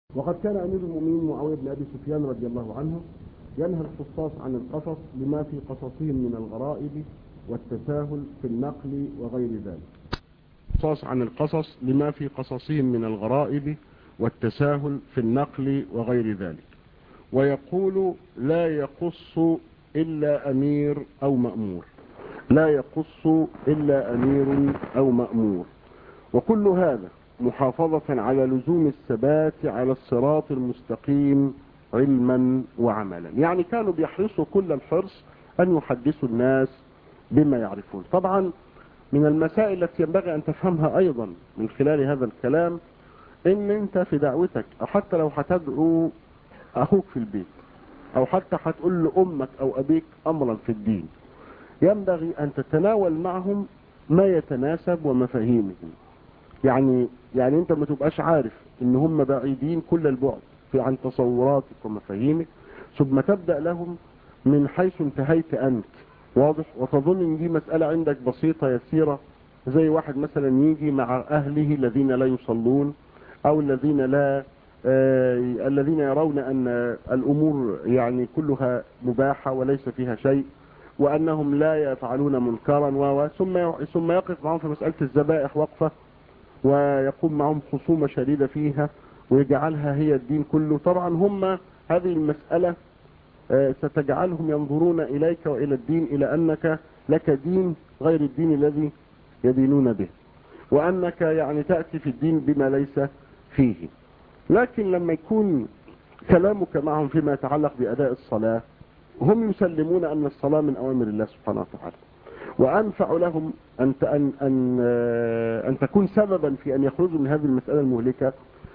وقد كان أمير المؤمنين معاوية بن أبي سفيان رضي الله عنه ينهى القصاص عن القصص لما في قصصهم من الغرائب والتساهل في النقل وغير ذلك القصاص عن القصص لما في قصصهم من الغرائب والتساهل في النقل وغير ذلك ويقول لا يقص إلا أمير أو مأمور لا يقص إلا أمير أو مأمور وكل هذا محافظة على لزوم الثبات على الصراط المستقيم علما وعملا يعني كانوا بيحرصوا كل الحرص أن يحدثوا الناس بما يعرفون طبعا من المسائل التي ينبغي أن تفهمها أيضا من خلال هذا الكلام إن أنت في دعوتك أو حتى لو هتدعو أخوك في البيت أو حتى هتقول لأمك أو أبيك أمرا في الدين ينبغي أن تتناول معهم ما يتناسب ومفاهيمهم يعني يعني انت ما تبقاش عارف ان هم بعيدين كل البعد في عن تصوراتك ومفاهيمك ثم تبدأ لهم من حيث انتهيت انت واضح وتظن ان دي مسألة عندك بسيطة يسيرة زي واحد مثلا يجي مع اهله الذين لا يصلون او الذين لا آه الذين يرون ان الامور يعني كلها مباحة وليس فيها شيء وانهم لا يفعلون منكرا و ثم ثم يقف معهم في مسألة الذبائح وقفة ويقوم معهم خصومة شديدة فيها ويجعلها هي الدين كله طبعا هم هذه المسألة ستجعلهم ينظرون إليك وإلى الدين إلى أنك لك دين غير الدين الذي يدينون به وأنك يعني تأتي في الدين بما ليس فيه لكن لما يكون كلامك معهم فيما يتعلق بأداء الصلاة هم يسلمون أن الصلاة من أوامر الله سبحانه وتعالى وأنفع لهم أن, أن, أن, أن تكون سببا في أن يخرجوا من هذه المسألة المهلكة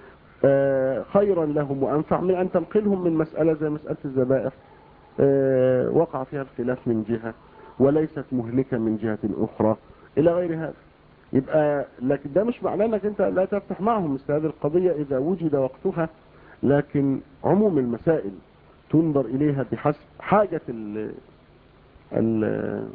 خيرا لهم وأنفع من أن تنقلهم من مسألة زي مسألة الذبائح وقع فيها الخلاف من جهة وليست مهلكة من جهة أخرى إلى غير هذا يبقى لكن ده مش معناه أنك أنت لا تفتح معهم مثل هذه القضية إذا وجد وقتها لكن عموم المسائل تنظر إليها بحسب حاجة ال ال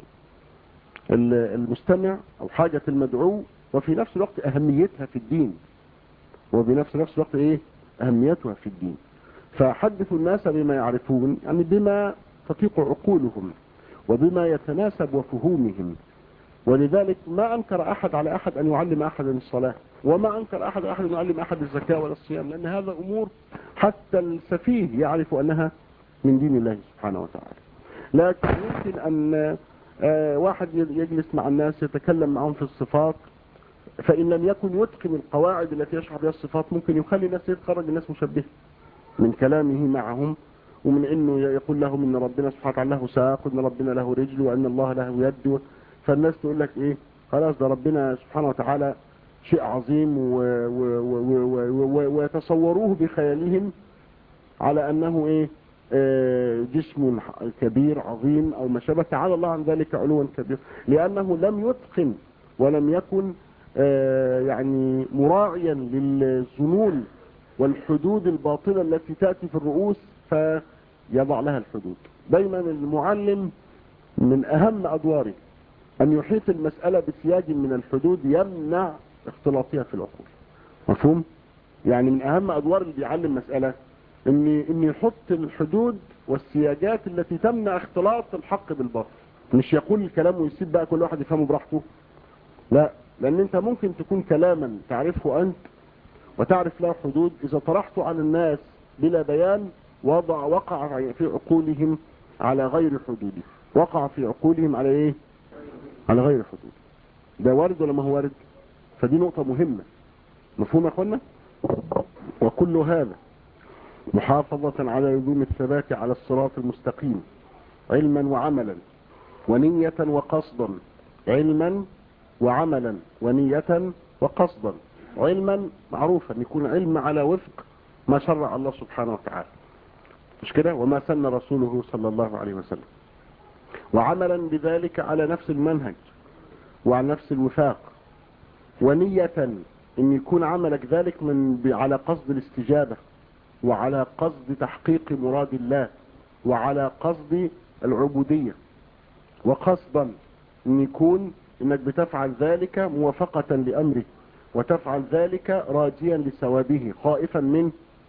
المستمع او حاجة المدعو وفي نفس الوقت اهميتها في الدين وبنفس نفس الوقت ايه اهميتها في الدين فحدثوا الناس بما يعرفون يعني بما تطيق عقولهم وبما يتناسب وفهومهم ولذلك ما انكر احد على احد ان يعلم احدا الصلاة وما انكر احد احد ان يعلم احد الزكاة ولا الصيام لان هذا امور حتى السفيه يعرف انها من دين الله سبحانه وتعالى لكن يمكن ان آه واحد يجلس مع الناس يتكلم معهم في الصفات فإن لم يكن يتقن القواعد التي يشرح بها الصفات ممكن يخلي الناس يتخرج الناس مشبهة من كلامه معهم ومن انه يقول لهم ان ربنا سبحانه وتعالى له ساق وان ربنا له رجل وان الله له يد فالناس تقول لك ايه خلاص ده ربنا سبحانه وتعالى شيء عظيم ويتصوروه بخيالهم على انه ايه جسم كبير عظيم او ما شابه تعالى الله عن ذلك علوا كبير لانه لم يتقن ولم يكن يعني مراعيا للظنون والحدود الباطلة التي تأتي في الرؤوس فيضع لها الحدود دايما المعلم من اهم ادواره ان يحيط المسألة بسياج من الحدود يمنع اختلاطها في العقول مفهوم يعني من اهم ادوار اللي بيعلم مسألة ان ان يحط الحدود والسياجات التي تمنع اختلاط الحق بالباطل مش يقول الكلام ويسيب بقى كل واحد يفهمه براحته لا لان انت ممكن تكون كلاما تعرفه انت وتعرف له حدود اذا طرحته على الناس بلا بيان وضع وقع في عقولهم على غير حدوده وقع في عقولهم على ايه على غير حدود ده وارد ولا ما هو وارد فدي نقطة مهمة مفهوم يا اخوانا وكل هذا محافظة على لزوم الثبات على الصراط المستقيم علما وعملا ونية وقصدا علما وعملا ونية وقصدا علما معروفا يكون علم على وفق ما شرع الله سبحانه وتعالى مش كده وما سن رسوله صلى الله عليه وسلم وعملا بذلك على نفس المنهج وعلى نفس الوفاق ونية ان يكون عملك ذلك من على قصد الاستجابة وعلى قصد تحقيق مراد الله وعلى قصد العبودية وقصدا ان يكون انك بتفعل ذلك موافقة لامره وتفعل ذلك راجيا لثوابه خائفا من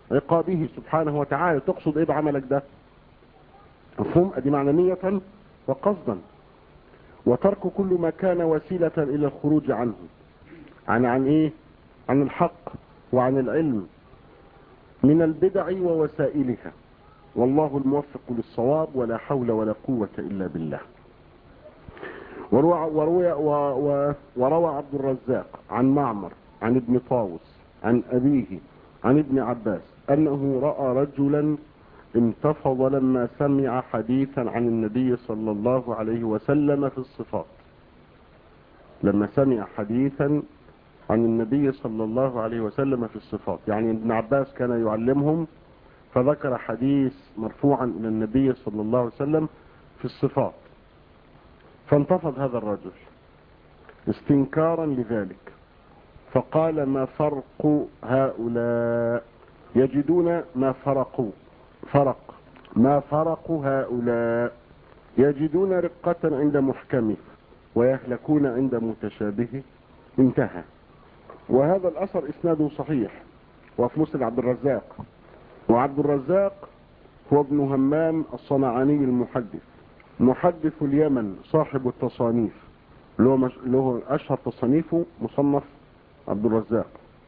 عقابه سبحانه وتعالى تقصد ايه بعملك ده مفهوم ادي معنى نية وقصدا وترك كل ما كان وسيلة الى الخروج عنه عن عن ايه عن الحق وعن العلم من البدع ووسائلها والله الموفق للصواب ولا حول ولا قوة الا بالله وروى, وروى, وروى عبد الرزاق عن معمر عن ابن طاووس عن أبيه عن ابن عباس أنه رأى رجلا انتفض لما سمع حديثا عن النبي صلى الله عليه وسلم في الصفات لما سمع حديثا عن النبي صلى الله عليه وسلم في الصفات يعني ابن عباس كان يعلمهم فذكر حديث مرفوعا إلى النبي صلى الله عليه وسلم في الصفات فانتفض هذا الرجل استنكارا لذلك فقال ما فرق هؤلاء يجدون ما فرقوا فرق ما فرق هؤلاء يجدون رقة عند محكمه ويهلكون عند متشابهه انتهى وهذا الأثر إسناده صحيح وفي مسند عبد الرزاق وعبد الرزاق هو ابن همام الصنعاني المحدث محدث اليمن صاحب التصانيف له أشهر تصانيفه مصنف عبد الرزاق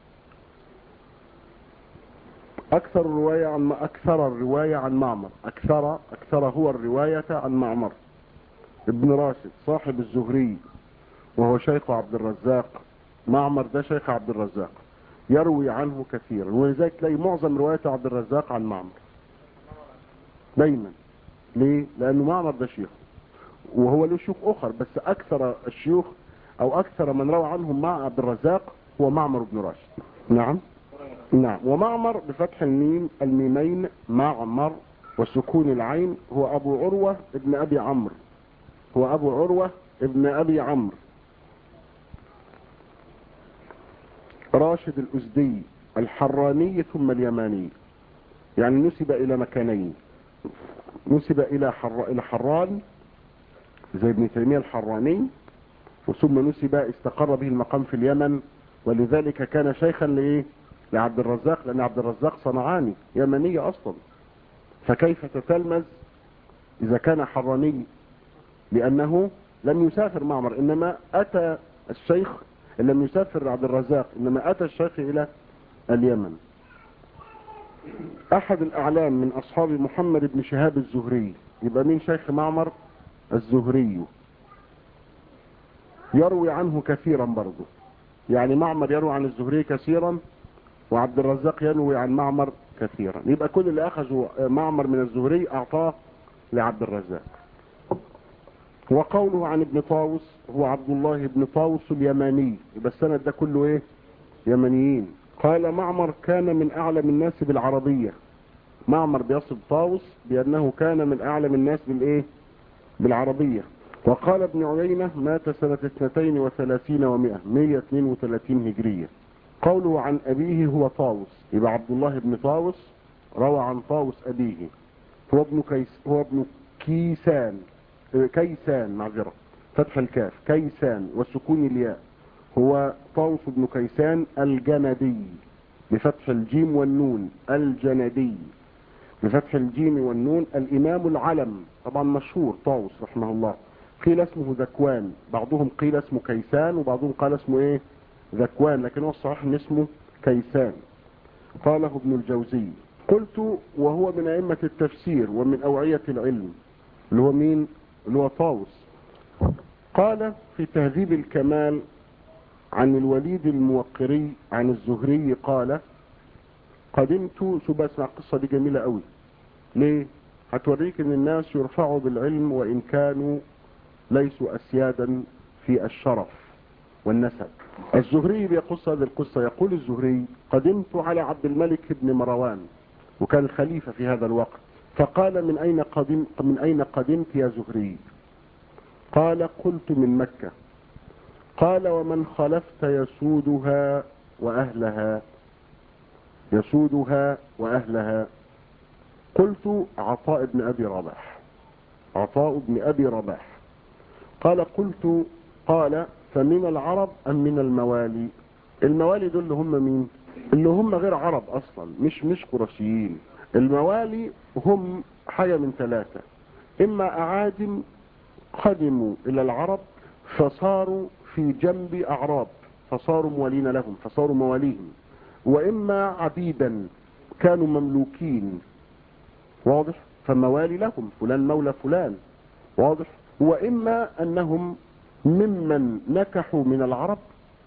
أكثر الرواية عن أكثر الرواية عن معمر أكثر أكثر هو الرواية عن معمر ابن راشد صاحب الزهري وهو شيخ عبد الرزاق معمر ده شيخ عبد الرزاق يروي عنه كثيرا ولذلك تلاقي معظم رواية عبد الرزاق عن معمر دايما ليه؟ لأنه معمر ده شيخ وهو له شيوخ أخر بس أكثر الشيوخ أو أكثر من روى عنهم مع عبد الرزاق هو معمر بن راشد نعم نعم ومعمر بفتح الميم الميمين معمر وسكون العين هو أبو عروة ابن أبي عمرو هو أبو عروة ابن أبي عمرو راشد الأزدي الحراني ثم اليماني يعني نسب إلى مكانين نسب إلى حر... إلى حران زي ابن تيمية الحراني وثم نسب استقر به المقام في اليمن ولذلك كان شيخا لإيه لعبد الرزاق لأن عبد الرزاق صنعاني يمني أصلا فكيف تتلمذ إذا كان حراني لأنه لم يسافر معمر إنما أتى الشيخ لم يسافر عبد الرزاق إنما أتى الشيخ إلى اليمن أحد الأعلام من أصحاب محمد بن شهاب الزهري يبقى مين شيخ معمر الزهري يروي عنه كثيرا برضه يعني معمر يروي عن الزهري كثيرا وعبد الرزاق يروي عن معمر كثيرا يبقى كل اللي أخذوا معمر من الزهري أعطاه لعبد الرزاق وقوله عن ابن طاووس هو عبد الله بن طاووس اليماني يبقى السند ده كله ايه يمنيين قال معمر كان من اعلم الناس بالعربية معمر بيصف طاووس بانه كان من اعلم الناس بالايه بالعربية وقال ابن عيينة مات سنة 32 ومئة 132 هجرية قوله عن ابيه هو طاووس يبقى عبد الله بن طاووس روى عن طاووس ابيه هو ابن كيس هو ابن كيسان كيسان معذرة فتح الكاف كيسان وسكون الياء هو طاووس بن كيسان الجندي بفتح الجيم والنون الجندي بفتح الجيم والنون الإمام العلم طبعا مشهور طاووس رحمه الله قيل اسمه ذكوان بعضهم قيل اسمه كيسان وبعضهم قال اسمه ايه ذكوان لكن هو الصحيح ان اسمه كيسان قاله ابن الجوزي قلت وهو من أئمة التفسير ومن أوعية العلم اللي هو مين اللي هو طاووس قال في تهذيب الكمال عن الوليد الموقري عن الزهري قال قدمت شو بسمع القصة دي جميلة قوي ليه هتوريك ان الناس يرفعوا بالعلم وان كانوا ليسوا اسيادا في الشرف والنسب الزهري بيقص هذه القصة يقول الزهري قدمت على عبد الملك بن مروان وكان الخليفة في هذا الوقت فقال من أين قدم من أين قدمت يا زهري قال قلت من مكة قال ومن خلفت يسودها وأهلها يسودها وأهلها قلت عطاء بن أبي رباح عطاء بن أبي رباح قال قلت قال فمن العرب أم من الموالي الموالي دول هم مين اللي هم غير عرب اصلا مش مش قرشيين الموالي هم حاجة من ثلاثة اما اعاجم قدموا الى العرب فصاروا في جنب اعراب فصاروا موالين لهم فصاروا مواليهم واما عبيدا كانوا مملوكين واضح فموالي لهم فلان مولى فلان واضح واما انهم ممن نكحوا من العرب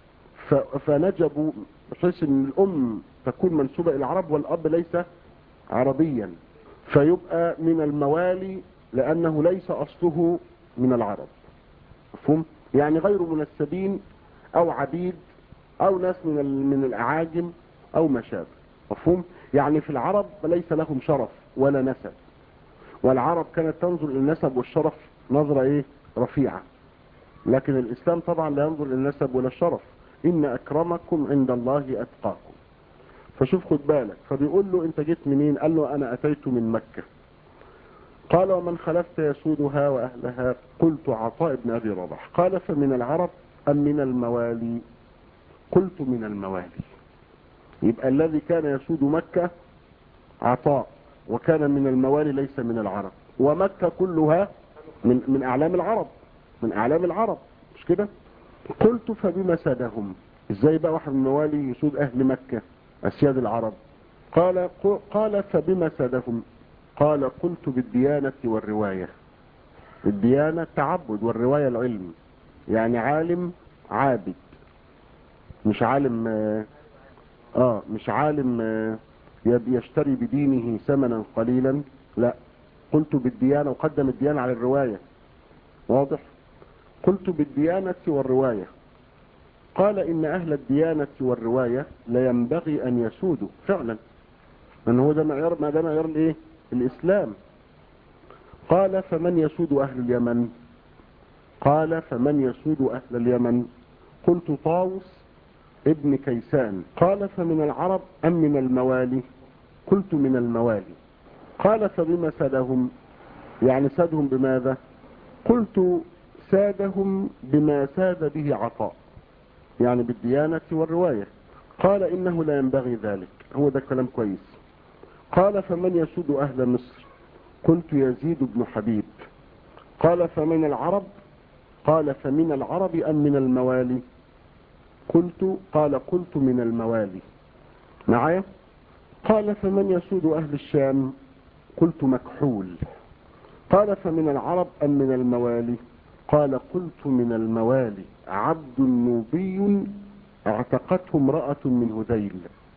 فنجبوا بحيث ان الام تكون منسوبة الى العرب والاب ليس عربيا فيبقى من الموالي لانه ليس اصله من العرب مفهوم يعني غير منسبين او عبيد او ناس من من الاعاجم او ما شابه مفهوم يعني في العرب ليس لهم شرف ولا نسب والعرب كانت تنظر الى النسب والشرف نظرة ايه رفيعة لكن الاسلام طبعا لا ينظر الى النسب ولا الشرف ان اكرمكم عند الله اتقاكم فشوف خد بالك فبيقول له انت جيت منين قال له انا اتيت من مكة قال ومن خلفت يسودها واهلها قلت عطاء بن ابي رباح قال فمن العرب ام من الموالي قلت من الموالي يبقى الذي كان يسود مكة عطاء وكان من الموالي ليس من العرب ومكة كلها من من اعلام العرب من اعلام العرب مش كده قلت فبما سادهم ازاي بقى واحد من الموالي يسود اهل مكة اسياد العرب قال قال فبما سادهم قال قلت بالديانة والرواية الديانة تعبد والرواية العلم يعني عالم عابد مش عالم اه, آه مش عالم آه يشتري بدينه ثمنا قليلا لا قلت بالديانة وقدم الديانة على الرواية واضح قلت بالديانة والرواية قال إن أهل الديانة والرواية لا ينبغي أن يسودوا فعلا من هو ده معيار ما ده معيار الايه الإسلام قال فمن يسود أهل اليمن قال فمن يسود أهل اليمن قلت طاوس ابن كيسان قال فمن العرب أم من الموالي قلت من الموالي قال فبما سادهم يعني سادهم بماذا قلت سادهم بما ساد به عطاء يعني بالديانة والرواية قال إنه لا ينبغي ذلك هو ده كلام كويس قال فمن يسود أهل مصر قلت يزيد بن حبيب قال فمن العرب قال فمن العرب أم من الموالي قلت قال قلت من الموالي معايا قال فمن يسود أهل الشام قلت مكحول قال فمن العرب أم من الموالي قال قلت من الموالي عبد نوبي اعتقته امرأة من هذيل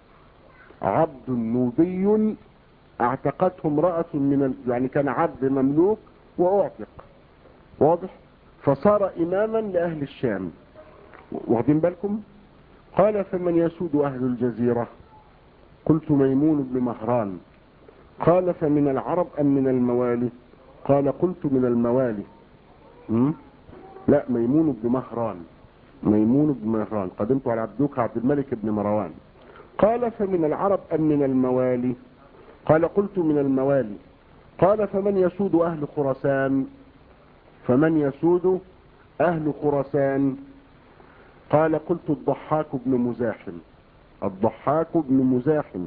عبد نوبي اعتقته امرأة من ال... يعني كان عبد مملوك واعتق واضح فصار اماما لاهل الشام واخدين بالكم قال فمن يسود اهل الجزيرة قلت ميمون بن مهران قال فمن العرب ام من الموالي قال قلت من الموالي م? لا ميمون بن مهران ميمون بن مهران قدمت على عبدوك عبد الملك بن مروان قال فمن العرب ام من الموالي قال قلت من الموالي قال فمن يسود اهل خراسان فمن يسود اهل خراسان قال قلت الضحاك بن مزاحم الضحاك بن مزاحم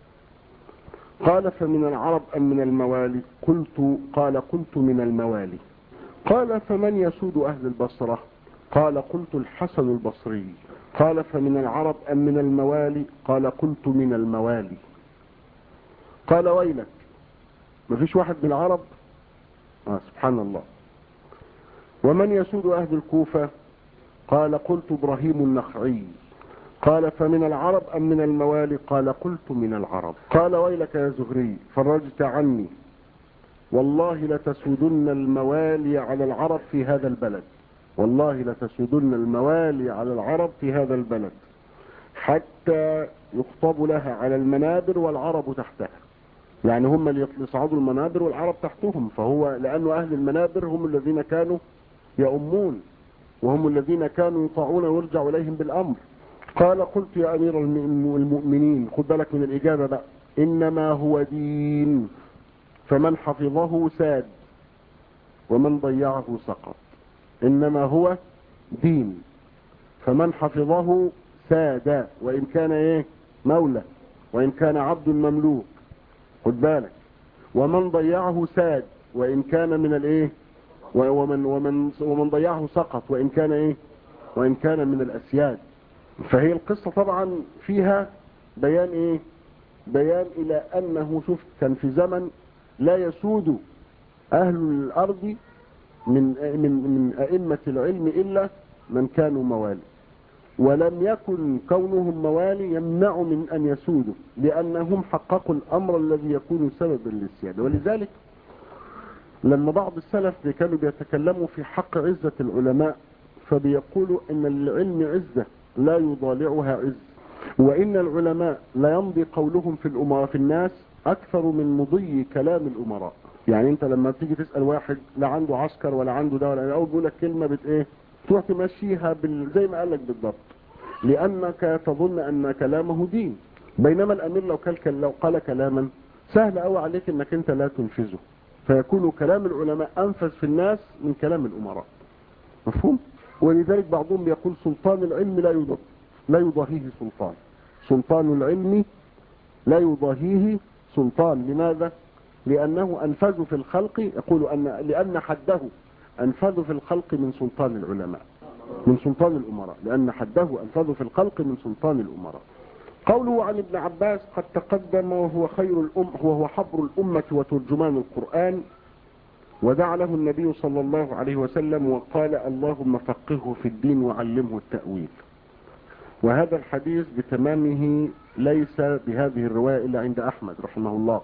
قال فمن العرب ام من الموالي قلت قال قلت من الموالي قال فمن يسود اهل البصرة قال قلت الحسن البصري قال فمن العرب ام من الموالي قال قلت من الموالي قال ويلك مفيش واحد من العرب آه سبحان الله ومن يسود اهل الكوفة قال قلت ابراهيم النخعي قال فمن العرب ام من الموالي قال قلت من العرب قال ويلك يا زهري فرجت عني والله لتسودن الموالي على العرب في هذا البلد والله لتسودن الموالي على العرب في هذا البلد حتى يخطب لها على المنابر والعرب تحتها يعني هم اللي يصعدوا المنابر والعرب تحتهم فهو لأنه أهل المنابر هم الذين كانوا يؤمون وهم الذين كانوا يطاعون ويرجع إليهم بالأمر قال قلت يا أمير المؤمنين خد بالك من الإجابة بقى إنما هو دين فمن حفظه ساد ومن ضيعه سقط إنما هو دين فمن حفظه ساد وإن كان إيه مولى وإن كان عبد مملوك خد بالك ومن ضيعه ساد وإن كان من الايه ومن ومن ومن ضيعه سقط وإن كان ايه وإن كان من الأسياد فهي القصة طبعا فيها بيان ايه بيان الى انه شوف كان في زمن لا يسود اهل الارض من من من ائمة العلم الا من كانوا موالي ولم يكن كونهم موالي يمنع من ان يسودوا لانهم حققوا الامر الذي يكون سببا للسيادة ولذلك لما بعض السلف كانوا بيتكلموا في حق عزة العلماء فبيقولوا ان العلم عزة لا يضالعها عز وإن العلماء لا يمضي قولهم في الأمراء في الناس أكثر من مضي كلام الأمراء يعني أنت لما تيجي تسأل واحد لا عنده عسكر ولا عنده ده ولا أول بيقول لك كلمة بت إيه تروح تمشيها بال... زي ما قال لك بالضبط لأنك تظن أن كلامه دين بينما الأمير لو قال لو قال كلاما سهل قوي عليك أنك أنت لا تنفذه فيكون كلام العلماء أنفذ في الناس من كلام الأمراء مفهوم ولذلك بعضهم يقول سلطان العلم لا يضبط لا يضاهيه سلطان سلطان العلم لا يضاهيه سلطان لماذا لأنه أنفذ في الخلق يقول أن لأن حده أنفذ في الخلق من سلطان العلماء من سلطان الأمراء لأن حده أنفذ في الخلق من سلطان الأمراء قوله عن ابن عباس قد تقدم وهو خير الأم وهو حبر الأمة وترجمان القرآن ودعا له النبي صلى الله عليه وسلم وقال اللهم فقهه في الدين وعلمه التأويل وهذا الحديث بتمامه ليس بهذه الرواية إلا عند أحمد رحمه الله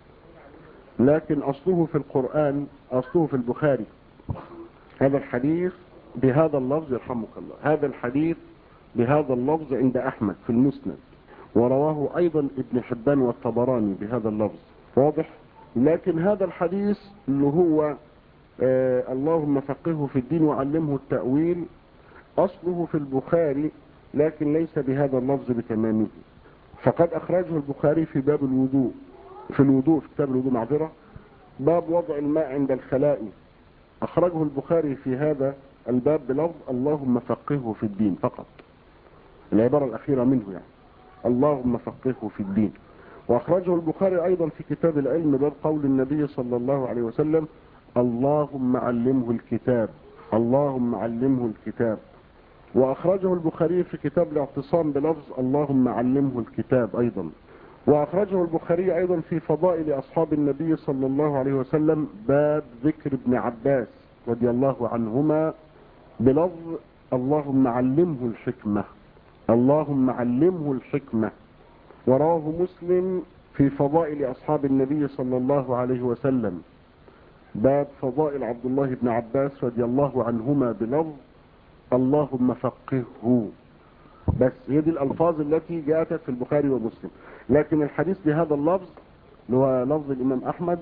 لكن أصله في القرآن أصله في البخاري هذا الحديث بهذا اللفظ يرحمك الله هذا الحديث بهذا اللفظ عند أحمد في المسند ورواه أيضا ابن حبان والطبراني بهذا اللفظ واضح لكن هذا الحديث اللي هو آه اللهم فقهه في الدين وعلمه التأويل أصله في البخاري لكن ليس بهذا اللفظ بتمامه فقد أخرجه البخاري في باب الوضوء في الوضوء في كتاب الوضوء معذرة باب وضع الماء عند الخلاء أخرجه البخاري في هذا الباب بلفظ اللهم فقهه في الدين فقط العبارة الأخيرة منه يعني اللهم فقهه في الدين وأخرجه البخاري أيضا في كتاب العلم باب قول النبي صلى الله عليه وسلم اللهم علمه الكتاب اللهم علمه الكتاب وأخرجه البخاري في كتاب الاعتصام بلفظ اللهم علمه الكتاب أيضا وأخرجه البخاري أيضا في فضائل أصحاب النبي صلى الله عليه وسلم باب ذكر ابن عباس رضي الله عنهما بلفظ اللهم علمه الحكمة اللهم علمه الحكمة ورواه مسلم في فضائل أصحاب النبي صلى الله عليه وسلم باب فضائل عبد الله بن عباس رضي الله عنهما بلفظ اللهم فقهه بس هي دي الألفاظ التي جاءت في البخاري ومسلم لكن الحديث بهذا اللفظ اللي هو لفظ الإمام أحمد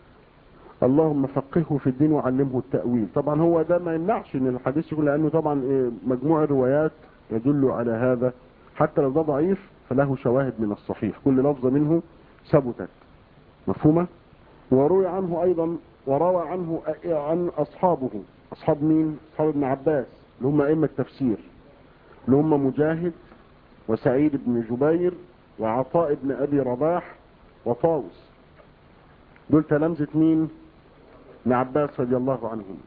اللهم فقهه في الدين وعلمه التأويل طبعا هو ده ما يمنعش ان الحديث يقول لأنه طبعا مجموع الروايات يدل على هذا حتى لو ده ضعيف فله شواهد من الصحيح كل لفظة منه ثبتت مفهومة وروي عنه أيضا وروى عنه عن أصحابه أصحاب مين أصحاب ابن عباس اللي هم أئمة تفسير اللي هم مجاهد وسعيد بن جبير وعطاء بن أبي رباح وطاوس دول تلامذة مين ابن عباس رضي الله عنهم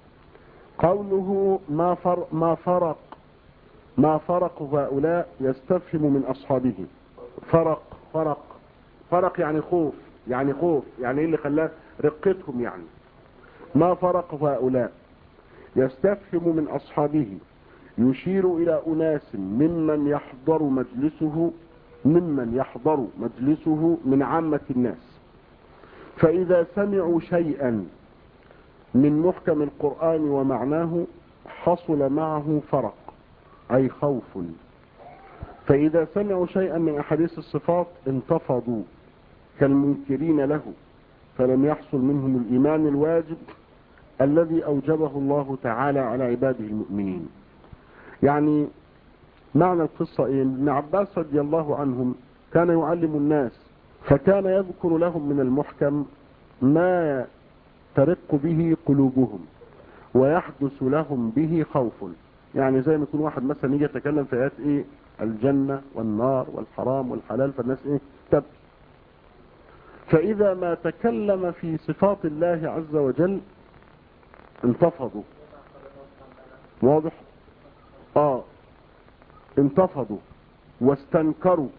قوله ما فرق ما فرق ما فرق هؤلاء يستفهم من أصحابه فرق فرق فرق يعني خوف يعني خوف يعني ايه اللي خلاه رقتهم يعني ما فرق هؤلاء يستفهم من أصحابه يشير إلى أناس ممن يحضر مجلسه ممن يحضر مجلسه من عامة الناس فإذا سمعوا شيئا من محكم القرآن ومعناه حصل معه فرق أي خوف فإذا سمعوا شيئا من أحاديث الصفات انتفضوا كالمنكرين له فلم يحصل منهم الإيمان الواجب الذي أوجبه الله تعالى على عباده المؤمنين يعني معنى القصة إيه ابن عباس رضي الله عنهم كان يعلم الناس فكان يذكر لهم من المحكم ما ترق به قلوبهم ويحدث لهم به خوف يعني زي ما يكون واحد مثلا يجي يتكلم في آيات إيه الجنة والنار والحرام والحلال فالناس ايه تبكي فإذا ما تكلم في صفات الله عز وجل انتفضوا واضح اه انتفضوا واستنكروا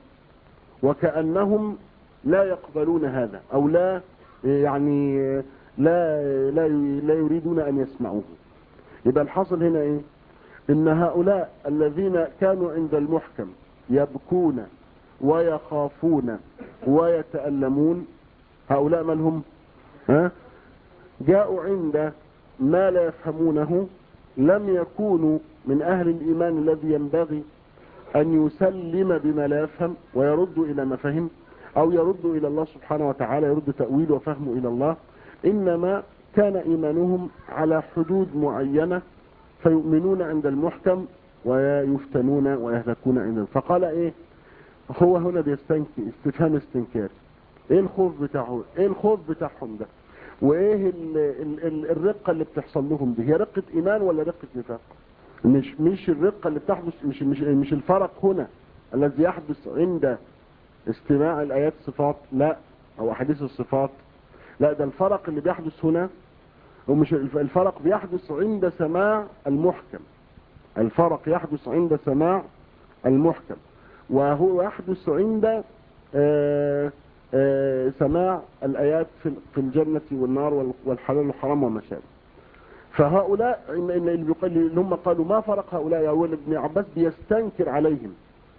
وكأنهم لا يقبلون هذا او لا يعني لا لا لا يريدون ان يسمعوه يبقى الحاصل هنا ايه ان هؤلاء الذين كانوا عند المحكم يبكون ويخافون ويتألمون هؤلاء من هم ها جاءوا عند ما لا يفهمونه لم يكونوا من أهل الإيمان الذي ينبغي أن يسلم بما لا يفهم ويرد إلى ما فهم أو يرد إلى الله سبحانه وتعالى يرد تأويل وفهمه إلى الله إنما كان إيمانهم على حدود معينة فيؤمنون عند المحكم ويفتنون ويهلكون عند فقال إيه هو هنا بيستنكي استفهام استنكاري ايه الخوف بتاعه ايه الخوف بتاعهم ده وايه ال ال ال الرقة اللي بتحصل لهم دي هي رقة ايمان ولا رقة نفاق مش مش الرقة اللي بتحدث مش مش مش الفرق هنا الذي يحدث عند استماع الايات الصفات لا او احاديث الصفات لا ده الفرق اللي بيحدث هنا ومش الفرق بيحدث عند سماع المحكم الفرق يحدث عند سماع المحكم وهو يحدث عند آآ آآ سماع الآيات في الجنة والنار والحلال والحرام وما شابه فهؤلاء اللي هم قالوا ما فرق هؤلاء يا ولد ابن عباس بيستنكر عليهم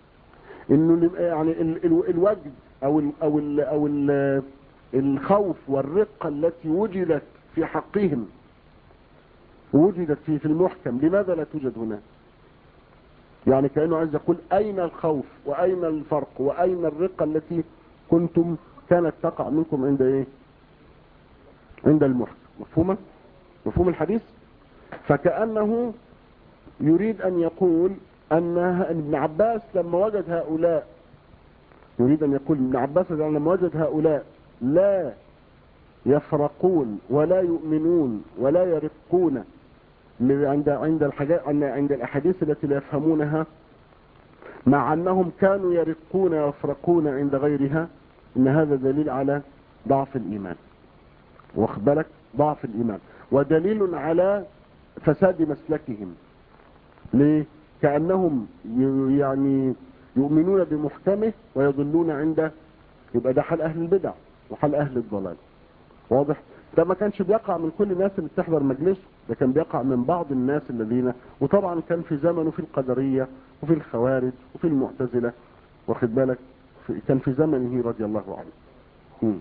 انه يعني الوجد او ال او ال او ال الخوف والرقة التي وجدت في حقهم وجدت في في المحكم لماذا لا توجد هنا يعني كأنه عايز يقول أين الخوف وأين الفرق وأين الرقة التي كنتم كانت تقع منكم عند إيه عند المحكم مفهومة مفهوم الحديث فكأنه يريد أن يقول أن ابن عباس لما وجد هؤلاء يريد أن يقول ابن عباس لما وجد هؤلاء لا يفرقون ولا يؤمنون ولا يرقون عند عند الحاجات عند الاحاديث التي لا يفهمونها مع انهم كانوا يرقون ويفرقون عند غيرها ان هذا دليل على ضعف الايمان واخد بالك ضعف الايمان ودليل على فساد مسلكهم ليه كانهم يعني يؤمنون بمحكمه ويضلون عنده يبقى ده حال اهل البدع وحال اهل الضلال واضح ده ما كانش بيقع من كل الناس اللي بتحضر مجلسه ده كان بيقع من بعض الناس الذين وطبعا كان في زمنه في القدرية وفي الخوارج وفي المعتزلة واخد بالك في كان في زمنه رضي الله عنه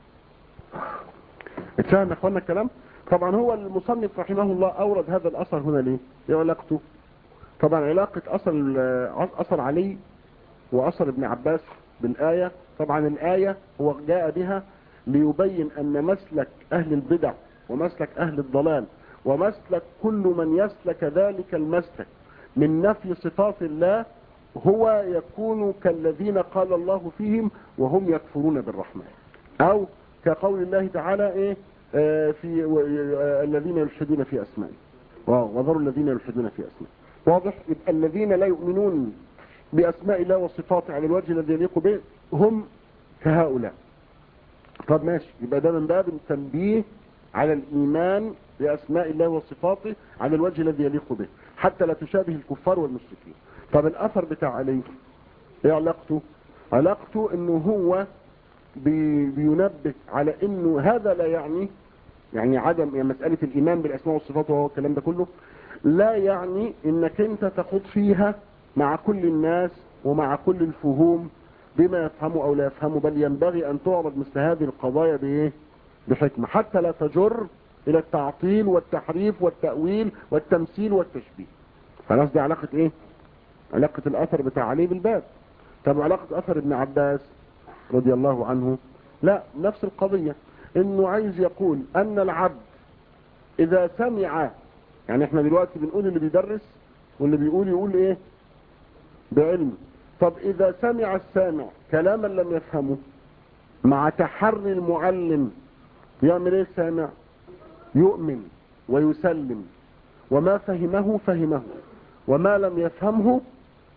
اتفهم يا اخوانا الكلام طبعا هو المصنف رحمه الله اورد هذا الاثر هنا ليه ايه علاقته طبعا علاقة اثر اثر علي واثر ابن عباس بالاية طبعا الاية هو جاء بها ليبين أن مسلك أهل البدع ومسلك أهل الضلال ومسلك كل من يسلك ذلك المسلك من نفي صفات الله هو يكون كالذين قال الله فيهم وهم يكفرون بالرحمن أو كقول الله تعالى إيه آه في آه الذين يلحدون في أسمائه وذروا الذين يلحدون في أسمائه واضح يبقى الذين لا يؤمنون بأسماء الله وصفاته على الوجه الذي يليق به هم كهؤلاء طب ماشي يبقى ده من باب التنبيه على الإيمان بأسماء الله وصفاته على الوجه الذي يليق به حتى لا تشابه الكفار والمشركين طب الأثر بتاع عليه ايه علاقته علاقته انه هو بي بينبه على انه هذا لا يعني يعني عدم يعني مسألة الإيمان بالأسماء والصفات وهو الكلام ده كله لا يعني انك انت تخوض فيها مع كل الناس ومع كل الفهوم بما يفهمه او لا يفهمه بل ينبغي ان تعرض مثل هذه القضايا بايه بحكمة حتى لا تجر الى التعطيل والتحريف والتأويل والتمثيل والتشبيه خلاص دي علاقة ايه علاقة الاثر بتاع علي بالباب طب علاقة اثر ابن عباس رضي الله عنه لا نفس القضية انه عايز يقول ان العبد اذا سمع يعني احنا دلوقتي بنقول اللي بيدرس واللي بيقول يقول ايه بعلم طب اذا سمع السامع كلاما لم يفهمه مع تحري المعلم يعمل ايه السامع يؤمن ويسلم وما فهمه فهمه وما لم يفهمه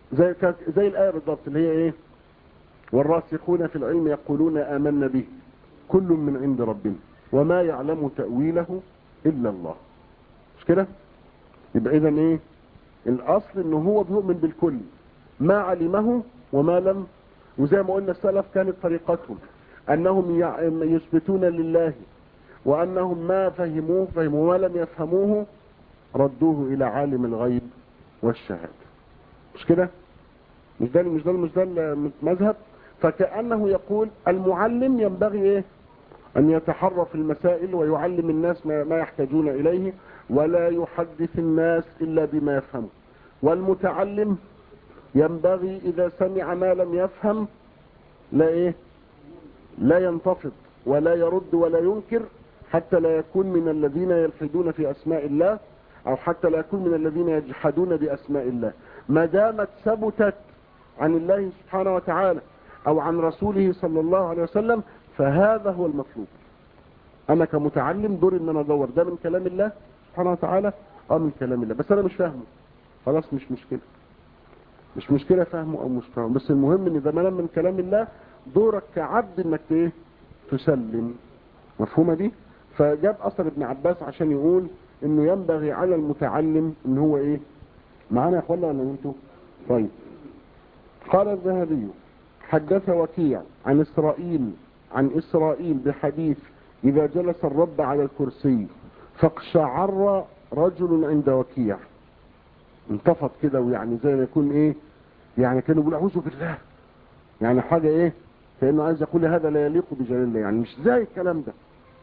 زي زي الآية بالضبط اللي هي ايه والراسخون في العلم يقولون آمنا به كل من عند ربنا وما يعلم تأويله إلا الله مش كده يبقى إذا إيه الأصل إنه هو بيؤمن بالكل ما علمه وما لم وزي ما قلنا السلف كانت طريقتهم أنهم يثبتون لله وأنهم ما فهموه فهموا ما لم يفهموه ردوه إلى عالم الغيب والشهادة مش كده مش ده مش ده مش ده المذهب فكأنه يقول المعلم ينبغي ايه ان يتحرى في المسائل ويعلم الناس ما يحتاجون اليه ولا يحدث الناس الا بما يفهم والمتعلم ينبغي اذا سمع ما لم يفهم لا ايه لا ينتفض ولا يرد ولا ينكر حتى لا يكون من الذين يلحدون في اسماء الله او حتى لا يكون من الذين يجحدون باسماء الله ما دامت ثبتت عن الله سبحانه وتعالى او عن رسوله صلى الله عليه وسلم فهذا هو المطلوب انا كمتعلم دور ان انا ادور ده من كلام الله سبحانه وتعالى اه من كلام الله بس انا مش فاهمه خلاص مش مشكلة مش مشكلة فاهمه او مش فاهمه بس المهم ان ده ما من كلام الله دورك كعبد انك ايه تسلم مفهومة دي فجاب اثر ابن عباس عشان يقول انه ينبغي على المتعلم ان هو ايه معانا يا اخوانا ولا انتوا طيب قال الذهبي حدث وكيع عن إسرائيل عن إسرائيل بحديث إذا جلس الرب على الكرسي فاقشعر رجل عند وكيع انتفض كده ويعني زي ما يكون ايه يعني كانوا بيقول اعوذ بالله يعني حاجة ايه كأنه عايز يقول هذا لا يليق بجلال الله يعني مش زي الكلام ده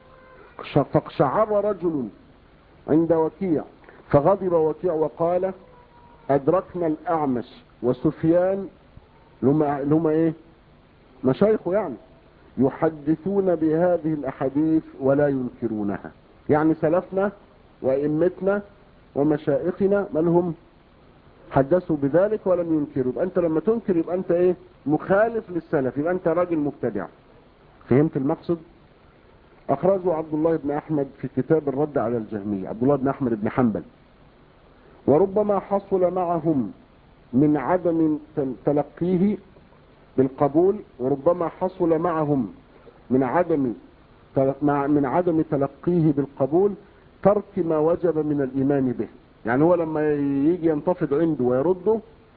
فاقشعر رجل عند وكيع فغضب وكيع وقال أدركنا الأعمش وسفيان اللي هم ايه مشايخه يعني يحدثون بهذه الأحاديث ولا ينكرونها يعني سلفنا وإمتنا ومشائخنا من هم حدثوا بذلك ولم ينكروا يبقى أنت لما تنكر يبقى أنت إيه مخالف للسلف يبقى أنت راجل مبتدع فهمت المقصد أخرجه عبد الله بن أحمد في كتاب الرد على الجهمية عبد الله بن أحمد بن حنبل وربما حصل معهم من عدم تلقيه بالقبول وربما حصل معهم من عدم من عدم تلقيه بالقبول ترك ما وجب من الإيمان به يعني هو لما يجي ينتفض عنده ويرده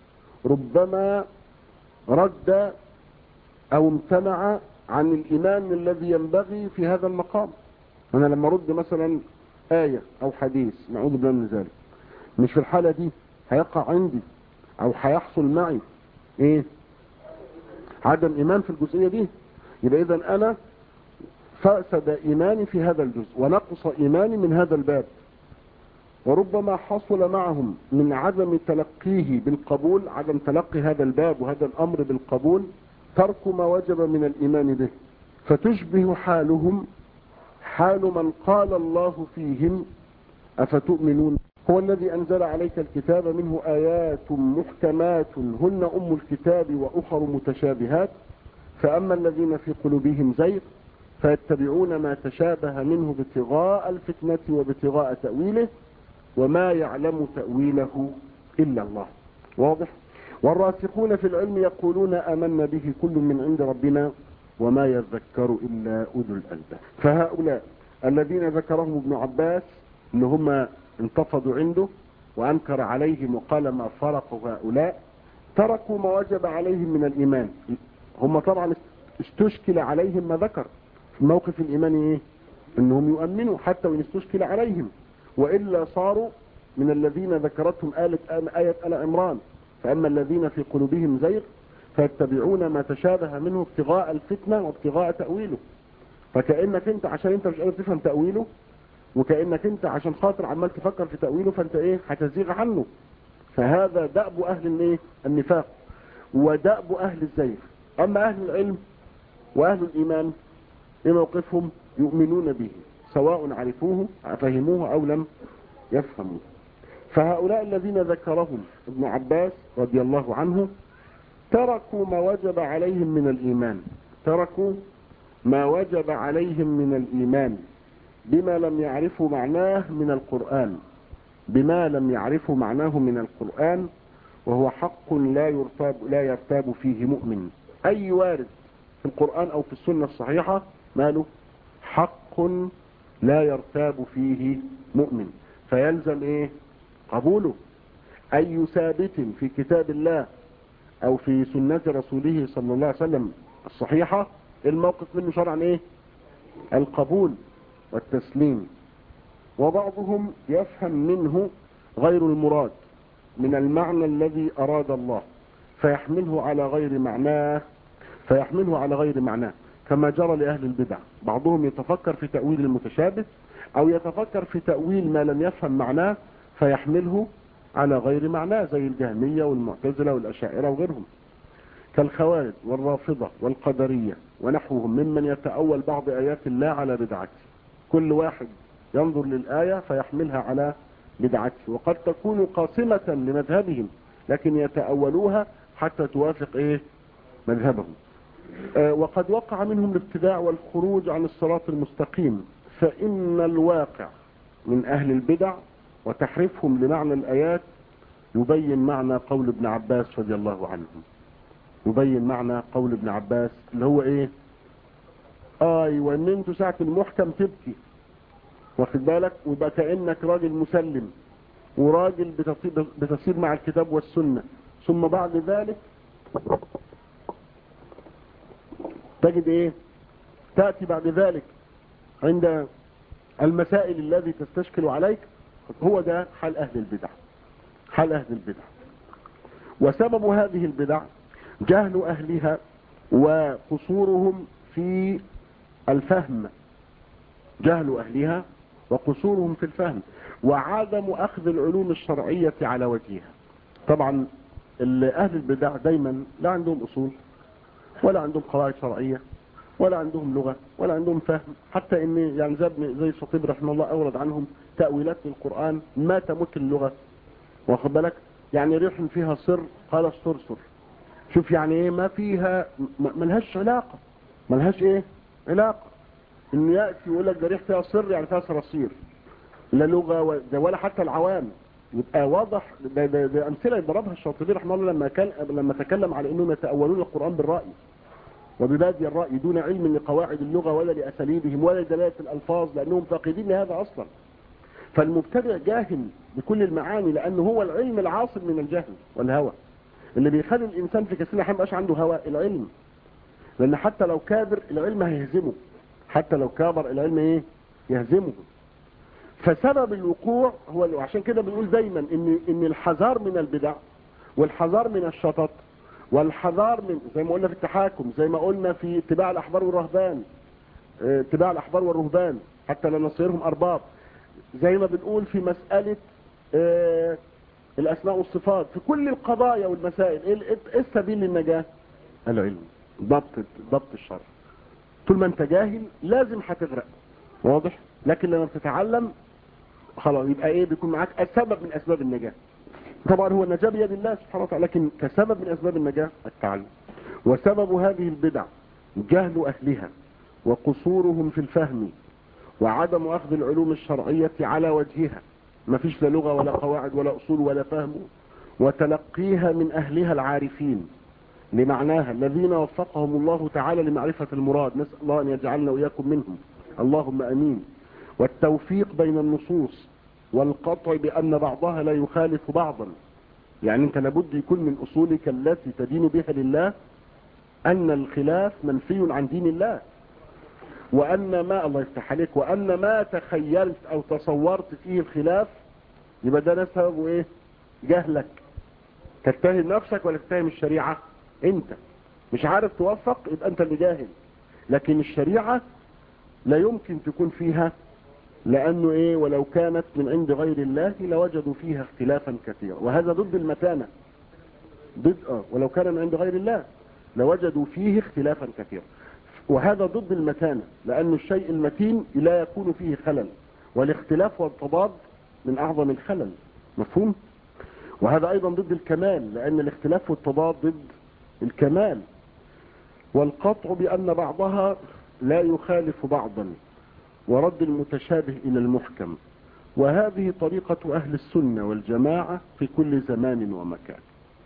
ربما رد أو امتنع عن الإيمان الذي ينبغي في هذا المقام أنا لما أرد مثلا آية أو حديث نعوذ بالله من ذلك مش في الحالة دي هيقع عندي او هيحصل معي ايه عدم ايمان في الجزئية دي يبقى اذا انا فأسد ايماني في هذا الجزء ونقص ايماني من هذا الباب وربما حصل معهم من عدم تلقيه بالقبول عدم تلقي هذا الباب وهذا الامر بالقبول ترك ما وجب من الايمان به فتشبه حالهم حال من قال الله فيهم افتؤمنون هو الذي أنزل عليك الكتاب منه آيات محكمات هن أم الكتاب وأخر متشابهات فأما الذين في قلوبهم زيغ فيتبعون ما تشابه منه ابتغاء الفتنة وابتغاء تأويله وما يعلم تأويله إلا الله واضح والراسخون في العلم يقولون آمنا به كل من عند ربنا وما يذكر إلا أولو الألباب فهؤلاء الذين ذكرهم ابن عباس اللي هم انتفضوا عنده وأنكر عليهم وقال ما فرقوا هؤلاء تركوا ما وجب عليهم من الإيمان هم طبعا استشكل عليهم ما ذكر في موقف الإيمان إيه أنهم يؤمنوا حتى وإن استشكل عليهم وإلا صاروا من الذين ذكرتهم آية, آية آل عمران فأما الذين في قلوبهم زيغ فيتبعون ما تشابه منه ابتغاء الفتنة وابتغاء تأويله فكأنك انت عشان انت مش قادر تفهم تأويله وكأنك انت عشان خاطر عمال تفكر في تأويله فانت ايه هتزيغ عنه فهذا دأب اهل الايه النفاق ودأب اهل الزيغ اما اهل العلم واهل الايمان ايه موقفهم يؤمنون به سواء عرفوه فهموه او لم يفهموه فهؤلاء الذين ذكرهم ابن عباس رضي الله عنه تركوا ما وجب عليهم من الايمان تركوا ما وجب عليهم من الايمان بما لم يعرفوا معناه من القرآن بما لم يعرفوا معناه من القرآن وهو حق لا يرتاب, لا يرتاب فيه مؤمن أي وارد في القرآن أو في السنة الصحيحة ماله حق لا يرتاب فيه مؤمن فيلزم ايه قبوله اي ثابت في كتاب الله او في سنة رسوله صلى الله عليه وسلم الصحيحة الموقف منه شرعا ايه القبول والتسليم وبعضهم يفهم منه غير المراد من المعنى الذي اراد الله فيحمله على غير معناه فيحمله على غير معناه كما جرى لأهل البدع بعضهم يتفكر في تأويل المتشابه أو يتفكر في تأويل ما لم يفهم معناه فيحمله على غير معناه زي الجهمية والمعتزلة والأشاعرة وغيرهم كالخوارج والرافضة والقدرية ونحوهم ممن يتأول بعض آيات الله على بدعته كل واحد ينظر للآية فيحملها على بدعته وقد تكون قاسمة لمذهبهم لكن يتأولوها حتى توافق إيه مذهبهم وقد وقع منهم الابتداع والخروج عن الصراط المستقيم فإن الواقع من أهل البدع وتحريفهم لمعنى الآيات يبين معنى قول ابن عباس رضي الله عنه يبين معنى قول ابن عباس اللي هو ايه اي وان انتوا ساعة المحكم تبكي واخد بالك ويبقى كأنك راجل مسلم وراجل بتصير مع الكتاب والسنة ثم بعد ذلك تجد ايه تأتي بعد ذلك عند المسائل الذي تستشكل عليك هو ده حال اهل البدع حال اهل البدع وسبب هذه البدع جهل اهلها وقصورهم في الفهم جهل اهلها وقصورهم في الفهم وعدم اخذ العلوم الشرعية على وجهها طبعا اهل البدع دايما لا عندهم اصول ولا عندهم قواعد شرعية ولا عندهم لغة ولا عندهم فهم حتى ان يعني زي زي الخطيب رحمه الله اورد عنهم تأويلات للقرآن ما تمت اللغة واخد بالك يعني ريح فيها سر قال الصرصر شوف يعني ايه ما فيها ملهاش علاقة ملهاش ايه علاقة انه يأتي يقول لك ده ريح فيها سر يعني فيها صراصير لا لغة ولا حتى العوام يبقى واضح ده, ده, ده امثله يضربها الشاطبي رحمه الله لما كان لما تكلم على انهم يتاولون القران بالراي وببادي الراي دون علم لقواعد اللغه ولا لاساليبهم ولا لدلاله الالفاظ لانهم فاقدين لهذا اصلا فالمبتدع جاهل بكل المعاني لانه هو العلم العاصم من الجهل والهوى اللي بيخلي الانسان في كثير من الاحيان مبقاش عنده هوى العلم لان حتى لو كابر العلم هيهزمه حتى لو كابر العلم ايه يهزمه فسبب الوقوع هو عشان كده بنقول دايما ان ان الحذار من البدع والحذار من الشطط والحذار من زي ما قلنا في التحاكم زي ما قلنا في اتباع الاحبار والرهبان اتباع الاحبار والرهبان حتى لا نصيرهم ارباب زي ما بنقول في مسألة اه الاسماء والصفات في كل القضايا والمسائل ايه السبيل للنجاة العلم ضبط ضبط الشرع طول ما انت جاهل لازم هتغرق واضح لكن لما بتتعلم خلاص يبقى ايه بيكون معاك السبب من اسباب النجاة طبعا هو النجاة بيد الله سبحانه وتعالى لكن كسبب من اسباب النجاة التعلم وسبب هذه البدع جهل اهلها وقصورهم في الفهم وعدم اخذ العلوم الشرعية على وجهها ما فيش لا لغة ولا قواعد ولا اصول ولا فهم وتلقيها من اهلها العارفين لمعناها الذين وفقهم الله تعالى لمعرفة المراد نسأل الله ان يجعلنا واياكم منهم اللهم امين والتوفيق بين النصوص والقطع بأن بعضها لا يخالف بعضا يعني انت لابد يكون من أصولك التي تدين بها لله أن الخلاف منفي عن دين الله وأن ما الله يفتح عليك وأن ما تخيلت أو تصورت فيه الخلاف يبقى ده سببه إيه جهلك تتهم نفسك ولا تتهم الشريعة انت مش عارف توفق يبقى انت اللي جاهل لكن الشريعة لا يمكن تكون فيها لأنه إيه ولو كانت من عند غير الله لوجدوا فيها اختلافا كثيرا وهذا ضد المتانة ضد آه ولو كان من عند غير الله لوجدوا فيه اختلافا كثيرا وهذا ضد المتانة لأن الشيء المتين لا يكون فيه خلل والاختلاف والتضاد من أعظم الخلل مفهوم وهذا أيضا ضد الكمال لأن الاختلاف والتضاد ضد الكمال والقطع بأن بعضها لا يخالف بعضا ورد المتشابه إلى المحكم وهذه طريقة أهل السنة والجماعة في كل زمان ومكان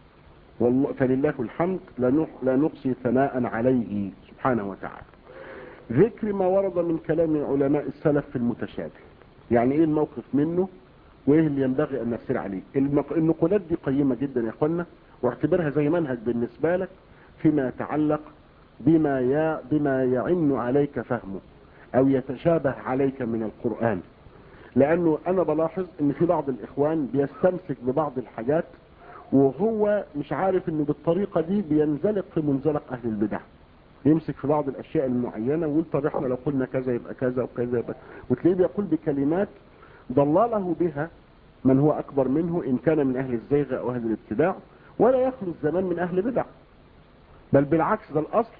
والله فلله الحمد لا نح- لا نحصي ثناء عليه سبحانه وتعالى ذكر ما ورد من كلام علماء السلف في المتشابه يعني ايه الموقف منه وايه اللي ينبغي ان نسير عليه المق... النقولات دي قيمة جدا يا اخوانا واعتبرها زي منهج بالنسبة لك فيما يتعلق بما ي... بما يعن عليك فهمه او يتشابه عليك من القرآن لانه انا بلاحظ ان في بعض الاخوان بيستمسك ببعض الحاجات وهو مش عارف انه بالطريقة دي بينزلق في منزلق اهل البدع يمسك في بعض الاشياء المعينة ويقول طب احنا لو قلنا كذا يبقى كذا وكذا يبقى وتلاقيه بيقول بكلمات ضلله بها من هو اكبر منه ان كان من اهل الزيغ او اهل الابتداع ولا يخلو الزمان من اهل بدع بل بالعكس ده الاصل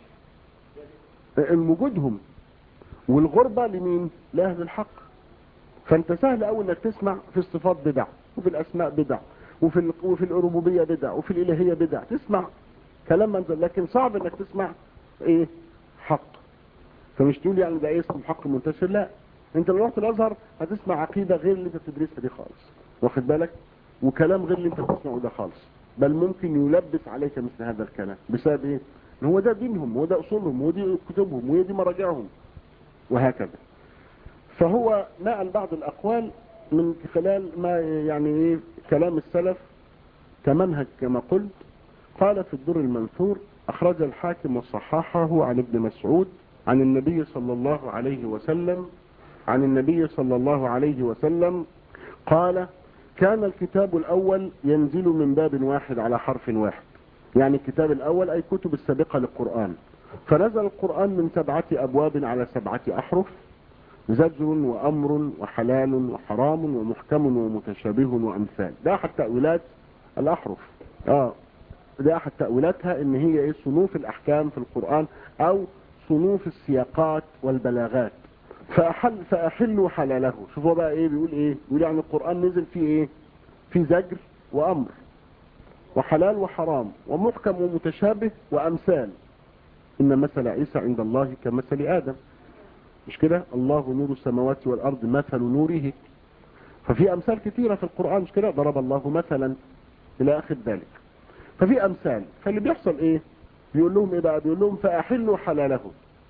ان وجودهم والغربة لمين لاهل الحق فانت سهل قوي انك تسمع في الصفات بدع وفي الاسماء بدع وفي ال- وفي الربوبيه بدع وفي الالهيه بدع تسمع كلام منزل لكن صعب انك تسمع ايه حق فمش تقول يعني ده ايه اسم حق منتشر لا انت لو رحت الازهر هتسمع عقيده غير اللي انت بتدرسها دي خالص واخد بالك وكلام غير اللي انت بتسمعه ده خالص بل ممكن يلبس عليك مثل هذا الكلام بسبب ايه ان هو ده دينهم وهو ده اصولهم وهو دي كتبهم وهي دي مراجعهم وهكذا فهو نقل بعض الأقوال من خلال ما يعني إيه كلام السلف كمنهج كما قلت قال في الدر المنثور أخرج الحاكم وصححه عن ابن مسعود عن النبي صلى الله عليه وسلم عن النبي صلى الله عليه وسلم قال كان الكتاب الأول ينزل من باب واحد على حرف واحد يعني الكتاب الأول أي كتب السابقة للقرآن فنزل القرآن من سبعة أبواب على سبعة أحرف زجر وأمر وحلال وحرام ومحكم ومتشابه وأمثال ده أحد تأويلات الأحرف آه ده أحد تأويلاتها إن هي إيه صنوف الأحكام في القرآن أو صنوف السياقات والبلاغات فأحل فأحلوا حلاله شوفوا بقى إيه بيقول إيه بيقول يعني القرآن نزل فيه إيه في زجر وأمر وحلال وحرام ومحكم ومتشابه وأمثال إن مثل عيسى عند الله كمثل آدم مش كده الله نور السماوات والأرض مثل نوره ففي أمثال كثيرة في القرآن مش كده ضرب الله مثلا إلى آخر ذلك ففي أمثال فاللي بيحصل إيه بيقول لهم إيه بقى بيقول لهم فأحلوا حلاله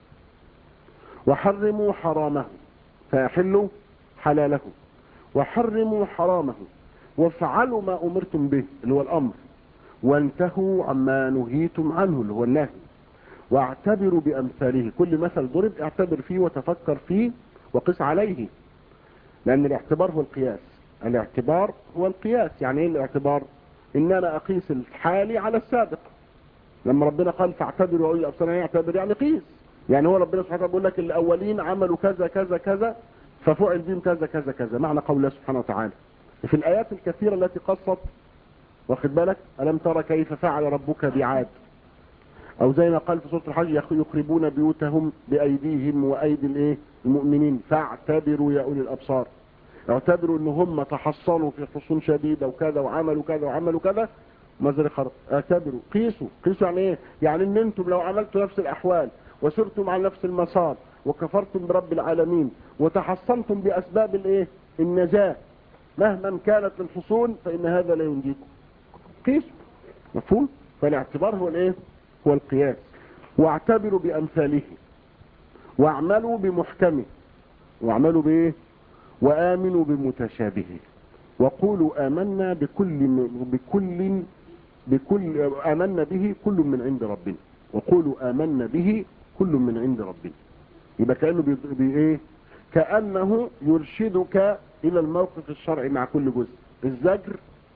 وحرموا حرامه فأحلوا حلاله وحرموا حرامه وافعلوا ما أمرتم به اللي هو الأمر وانتهوا عما نهيتم عنه اللي هو النهي واعتبروا بأمثاله كل مثل ضرب اعتبر فيه وتفكر فيه وقس عليه لأن الاعتبار هو القياس الاعتبار هو القياس يعني ايه الاعتبار ان انا اقيس الحالي على السابق لما ربنا قال فاعتبروا اولي الابصار يعتبر يعني قيس يعني هو ربنا سبحانه وتعالى بيقول لك الاولين عملوا كذا كذا كذا ففعل بهم كذا كذا كذا معنى قول الله سبحانه وتعالى في الايات الكثيره التي قصت واخد بالك الم ترى كيف فعل ربك بعاد او زي ما قال في سوره الحج يخربون بيوتهم بايديهم وايدي الايه المؤمنين فاعتبروا يا اولي الابصار اعتبروا ان هم تحصنوا في حصون شديده وكذا وعملوا كذا وعملوا كذا مزر خرق اعتبروا قيسوا قيسوا يعني ايه يعني ان انتم لو عملتوا نفس الاحوال وسرتم على نفس المسار وكفرتم برب العالمين وتحصنتم باسباب الايه النجاه مهما كانت الحصون فان هذا لا ينجيكم قيسوا مفهوم فالاعتبار هو الايه هو القياس واعتبروا بامثاله واعملوا بمحكمه واعملوا بايه وامنوا بمتشابهه وقولوا امنا بكل بكل بكل امنا به كل من عند ربنا وقولوا امنا به كل من عند ربنا يبقى كانه بي بي ايه كانه يرشدك الى الموقف الشرعي مع كل جزء الزجر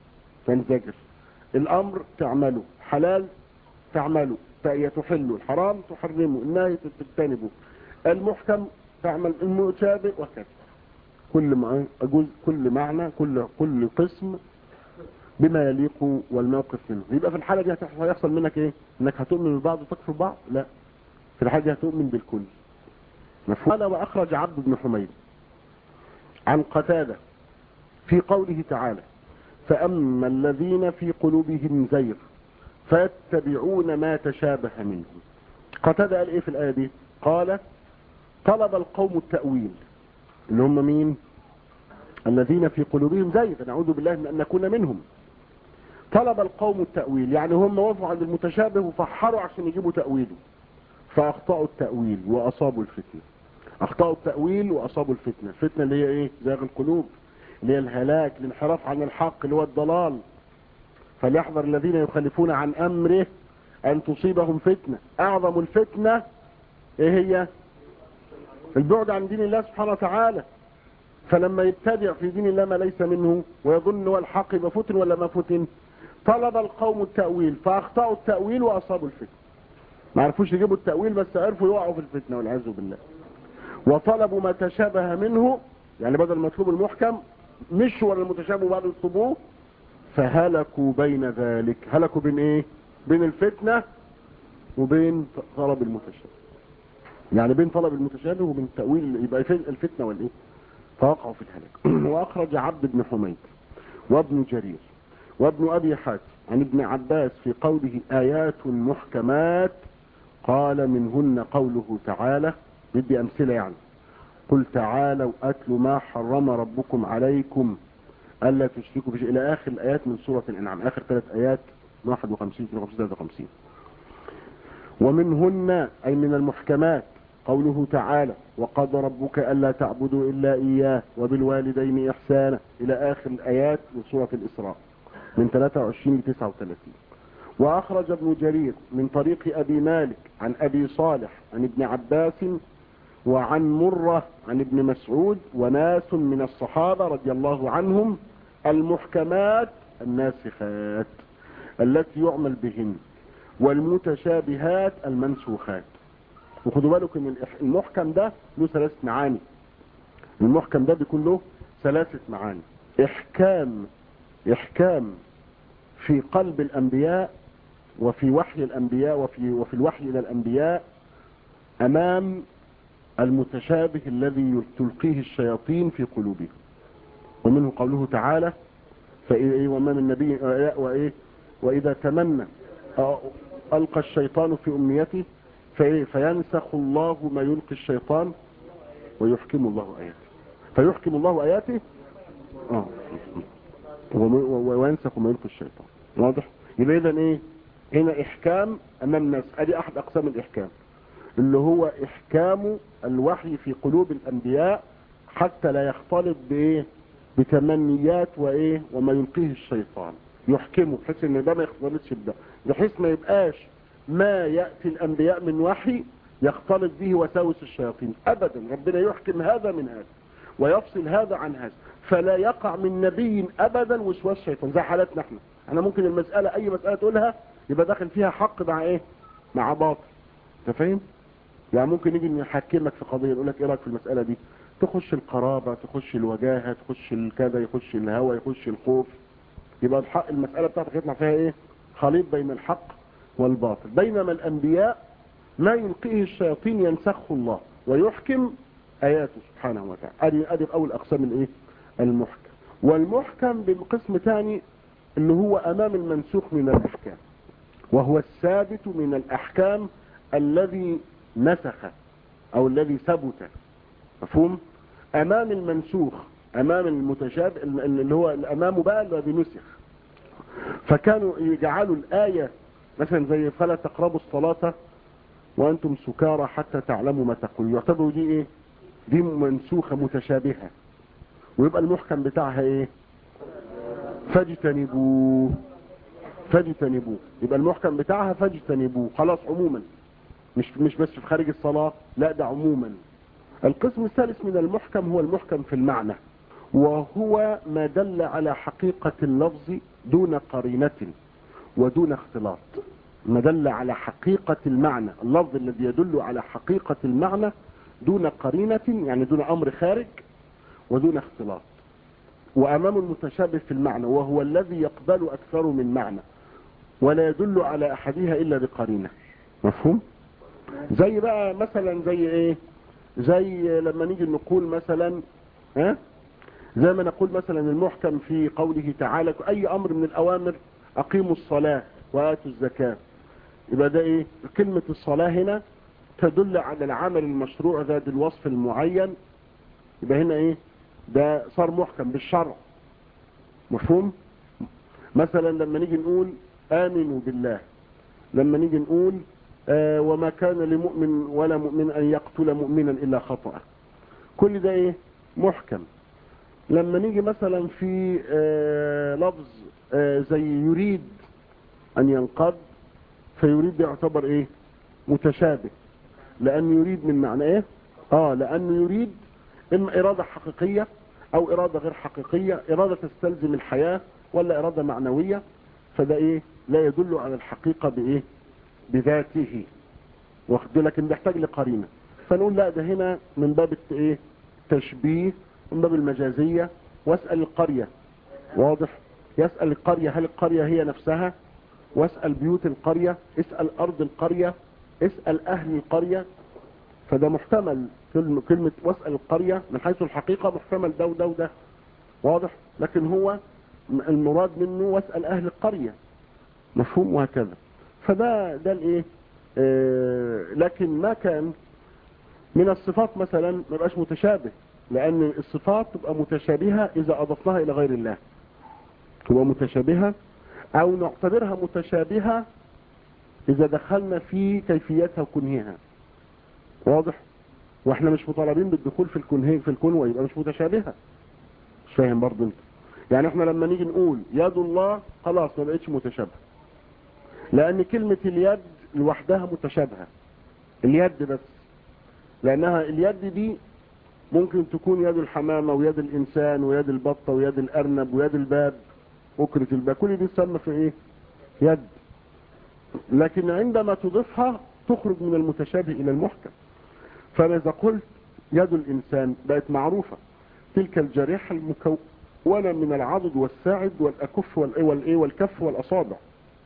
تنزجر الامر تعمله حلال تعمله تحله الحرام تحرمه النهي تجتنبه المحكم تعمل المتشابه وكذا كل مع جزء كل معنى كل كل قسم بما يليق والموقف منه يبقى في الحالة دي هيحصل منك ايه انك هتؤمن ببعض وتكفر بعض لا في الحالة دي هتؤمن بالكل مفهوم قال واخرج عبد بن حميد عن قتادة في قوله تعالى فأما الذين في قلوبهم زيغ فيتبعون ما تشابه منه قتادة قال ايه في الآية دي قال طلب القوم التأويل اللي هم مين الذين في قلوبهم زيغ نعوذ بالله من أن نكون منهم طلب القوم التأويل يعني هم وقفوا عند المتشابه وفحروا عشان يجيبوا تأويله فأخطأوا التأويل وأصابوا الفتنة أخطأوا التأويل وأصابوا الفتنة الفتنة اللي هي إيه زاغ القلوب اللي هي الهلاك الانحراف عن الحق اللي هو الضلال فليحذر الذين يخالفون عن أمره أن تصيبهم فتنة أعظم الفتنة إيه هي البعد عن دين الله سبحانه وتعالى فلما يبتدع في دين الله ما ليس منه ويظن هو الحق يبقى فتن ولا ما فتن طلب القوم التأويل فأخطأوا التأويل وأصابوا الفتنة ما عرفوش يجيبوا التأويل بس عرفوا يقعوا في الفتنة والعياذ بالله وطلبوا ما تشابه منه يعني بدل ما يطلبوا المحكم مشوا ولا المتشابه وبعد يطلبوه فهلكوا بين ذلك هلكوا بين ايه بين الفتنة وبين طلب المتشابه يعني بين طلب المتشابه وبين التأويل يبقى الفتنة والايه فوقعوا في الهلاك واخرج عبد بن حميد وابن جرير وابن ابي حاتم عن ابن عباس في قوله ايات محكمات قال منهن قوله تعالى بدي امثله يعني قل تعالوا اتلوا ما حرم ربكم عليكم الا تشركوا بشيء الى اخر الايات من سوره الانعام اخر ثلاث ايات 51 52 53 ومنهن اي من المحكمات قوله تعالى وقضى ربك ألا تعبدوا إلا إياه وبالوالدين إحسانا إلى آخر الآيات من سورة الإسراء من 23 ل 39 وأخرج ابن جرير من طريق أبي مالك عن أبي صالح عن ابن عباس وعن مرة عن ابن مسعود وناس من الصحابة رضي الله عنهم المحكمات الناسخات التي يعمل بهن والمتشابهات المنسوخات وخدوا بالكم من المحكم ده له ثلاثة معاني المحكم ده بيكون له ثلاثة معاني احكام احكام في قلب الانبياء وفي وحي الانبياء وفي وفي الوحي الى الانبياء امام المتشابه الذي تلقيه الشياطين في قلوبهم ومنه قوله تعالى فإيه وما من نبي وإيه وإذا تمنى ألقى الشيطان في أمنيته فإيه فينسخ الله ما يلقي الشيطان ويحكم الله آياته فيحكم الله آياته آه. وينسخ ما يلقي الشيطان واضح يبقى إذا إيه هنا إحكام أمام الناس أدي أحد أقسام الإحكام اللي هو إحكام الوحي في قلوب الأنبياء حتى لا يختلط بإيه بتمنيات وإيه وما يلقيه الشيطان يحكمه بحيث إن ده ما يختلطش بده بحيث ما يبقاش ما يأتي الأنبياء من وحي يختلط به وساوس الشياطين أبدا ربنا يحكم هذا من هذا ويفصل هذا عن هذا فلا يقع من نبي أبدا وسواس الشيطان زي حالتنا احنا احنا ممكن المسألة أي مسألة تقولها يبقى داخل فيها حق مع ايه مع باطل انت فاهم يعني ممكن نيجي نحكمك في قضية نقول لك ايه رايك في المسألة دي تخش القرابة تخش الوجاهة تخش الكذا يخش الهوى يخش الخوف يبقى الحق المسألة بتاعتك يطلع فيها ايه خليط بين الحق والباطل بينما الأنبياء ما يلقيه الشياطين ينسخه الله ويحكم آياته سبحانه وتعالى أدي أدي أول أقسام الإيه المحكم والمحكم بالقسم ثاني اللي هو أمام المنسوخ من الأحكام وهو الثابت من الأحكام الذي نسخ أو الذي ثبت مفهوم أمام المنسوخ أمام المتشابه اللي هو أمامه بقى الذي نسخ فكانوا يجعلوا الآية مثلا زي فلا تقربوا الصلاة وأنتم سكارى حتى تعلموا ما تقول يعتبروا دي إيه دي منسوخة متشابهة ويبقى المحكم بتاعها إيه فاجتنبوه فاجتنبوه يبقى المحكم بتاعها فاجتنبوه خلاص عموما مش مش بس في خارج الصلاة لا ده عموما القسم الثالث من المحكم هو المحكم في المعنى وهو ما دل على حقيقة اللفظ دون قرينة ودون اختلاط ما دل على حقيقة المعنى اللفظ الذي يدل على حقيقة المعنى دون قرينة يعني دون أمر خارج ودون اختلاط وأمام المتشابه في المعنى وهو الذي يقبل أكثر من معنى ولا يدل على أحدها إلا بقرينة مفهوم زي بقى مثلا زي ايه زي لما نيجي نقول مثلا ها زي ما نقول مثلا المحكم في قوله تعالى اي امر من الاوامر اقيموا الصلاة واتوا الزكاة يبقى ده ايه كلمة الصلاة هنا تدل على العمل المشروع ذات الوصف المعين يبقى هنا ايه ده صار محكم بالشرع مفهوم مثلا لما نيجي نقول آمنوا بالله لما نيجي نقول آه وما كان لمؤمن ولا مؤمن أن يقتل مؤمنا إلا خطأ كل ده إيه محكم لما نيجي مثلا في آه لفظ آه زي يريد أن ينقض فيريد ده يعتبر إيه متشابه لأن يريد من معنى إيه آه لأنه يريد إما إرادة حقيقية أو إرادة غير حقيقية إرادة تستلزم الحياة ولا إرادة معنوية فده إيه لا يدل على الحقيقة بإيه بذاته واخد لكن بيحتاج لقرينة فنقول لا ده هنا من باب ايه تشبيه من باب المجازية واسأل القرية واضح يسأل القرية هل القرية هي نفسها واسأل بيوت القرية اسأل أرض القرية اسأل أهل القرية فده محتمل كلمة واسأل القرية من حيث الحقيقة محتمل ده وده وده واضح لكن هو المراد منه واسأل أهل القرية مفهوم وهكذا فده ده الايه آه لكن ما كان من الصفات مثلا ما يبقاش متشابه لان الصفات تبقى متشابهة اذا اضفناها الى غير الله تبقى متشابهة او نعتبرها متشابهة اذا دخلنا في كيفيتها وكنهها واضح واحنا مش مطالبين بالدخول في الكنه في الكنوة يبقى مش متشابهة مش فاهم برضه انت يعني احنا لما نيجي نقول يد الله خلاص ما بقتش متشابهه لان كلمة اليد لوحدها متشابهة اليد بس لانها اليد دي ممكن تكون يد الحمامة ويد الانسان ويد البطة ويد الارنب ويد الباب اكرة الباب كل دي تسمى في ايه يد لكن عندما تضيفها تخرج من المتشابه الى المحكم فاذا قلت يد الانسان بقت معروفة تلك الجريحة المكونة من العضد والساعد والاكف والايه والكف والاصابع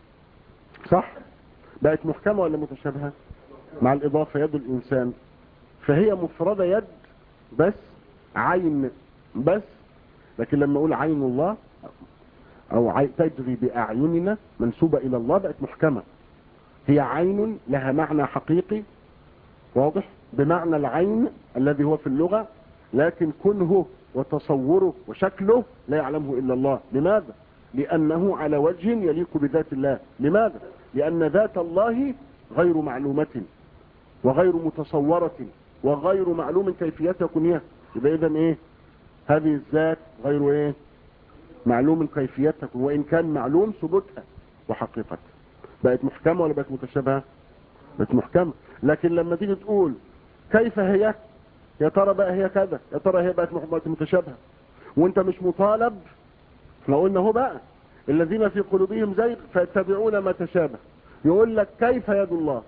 صح بقت محكمة ولا متشابهة مع الإضافة يد الإنسان فهي مفردة يد بس عين بس لكن لما أقول عين الله أو عي... تجري بأعيننا منسوبة إلى الله بقت محكمة هي عين لها معنى حقيقي واضح بمعنى العين الذي هو في اللغة لكن كنه وتصوره وشكله لا يعلمه إلا الله لماذا؟ لأنه على وجه يليق بذات الله لماذا؟ لأن ذات الله غير معلومة وغير متصورة وغير معلوم كيفيتها وكنيها يبقى إذن إيه هذه الذات غير إيه معلوم كيفيتها وإن كان معلوم ثبوتها وحقيقتها بقت محكمة ولا بقت متشابهة بقت محكمة لكن لما تيجي تقول كيف هي يا ترى بقى هي كذا يا ترى هي بقت متشابهة وانت مش مطالب احنا قلنا هو بقى الذين في قلوبهم زيغ فيتبعون ما تشابه يقول لك كيف يد الله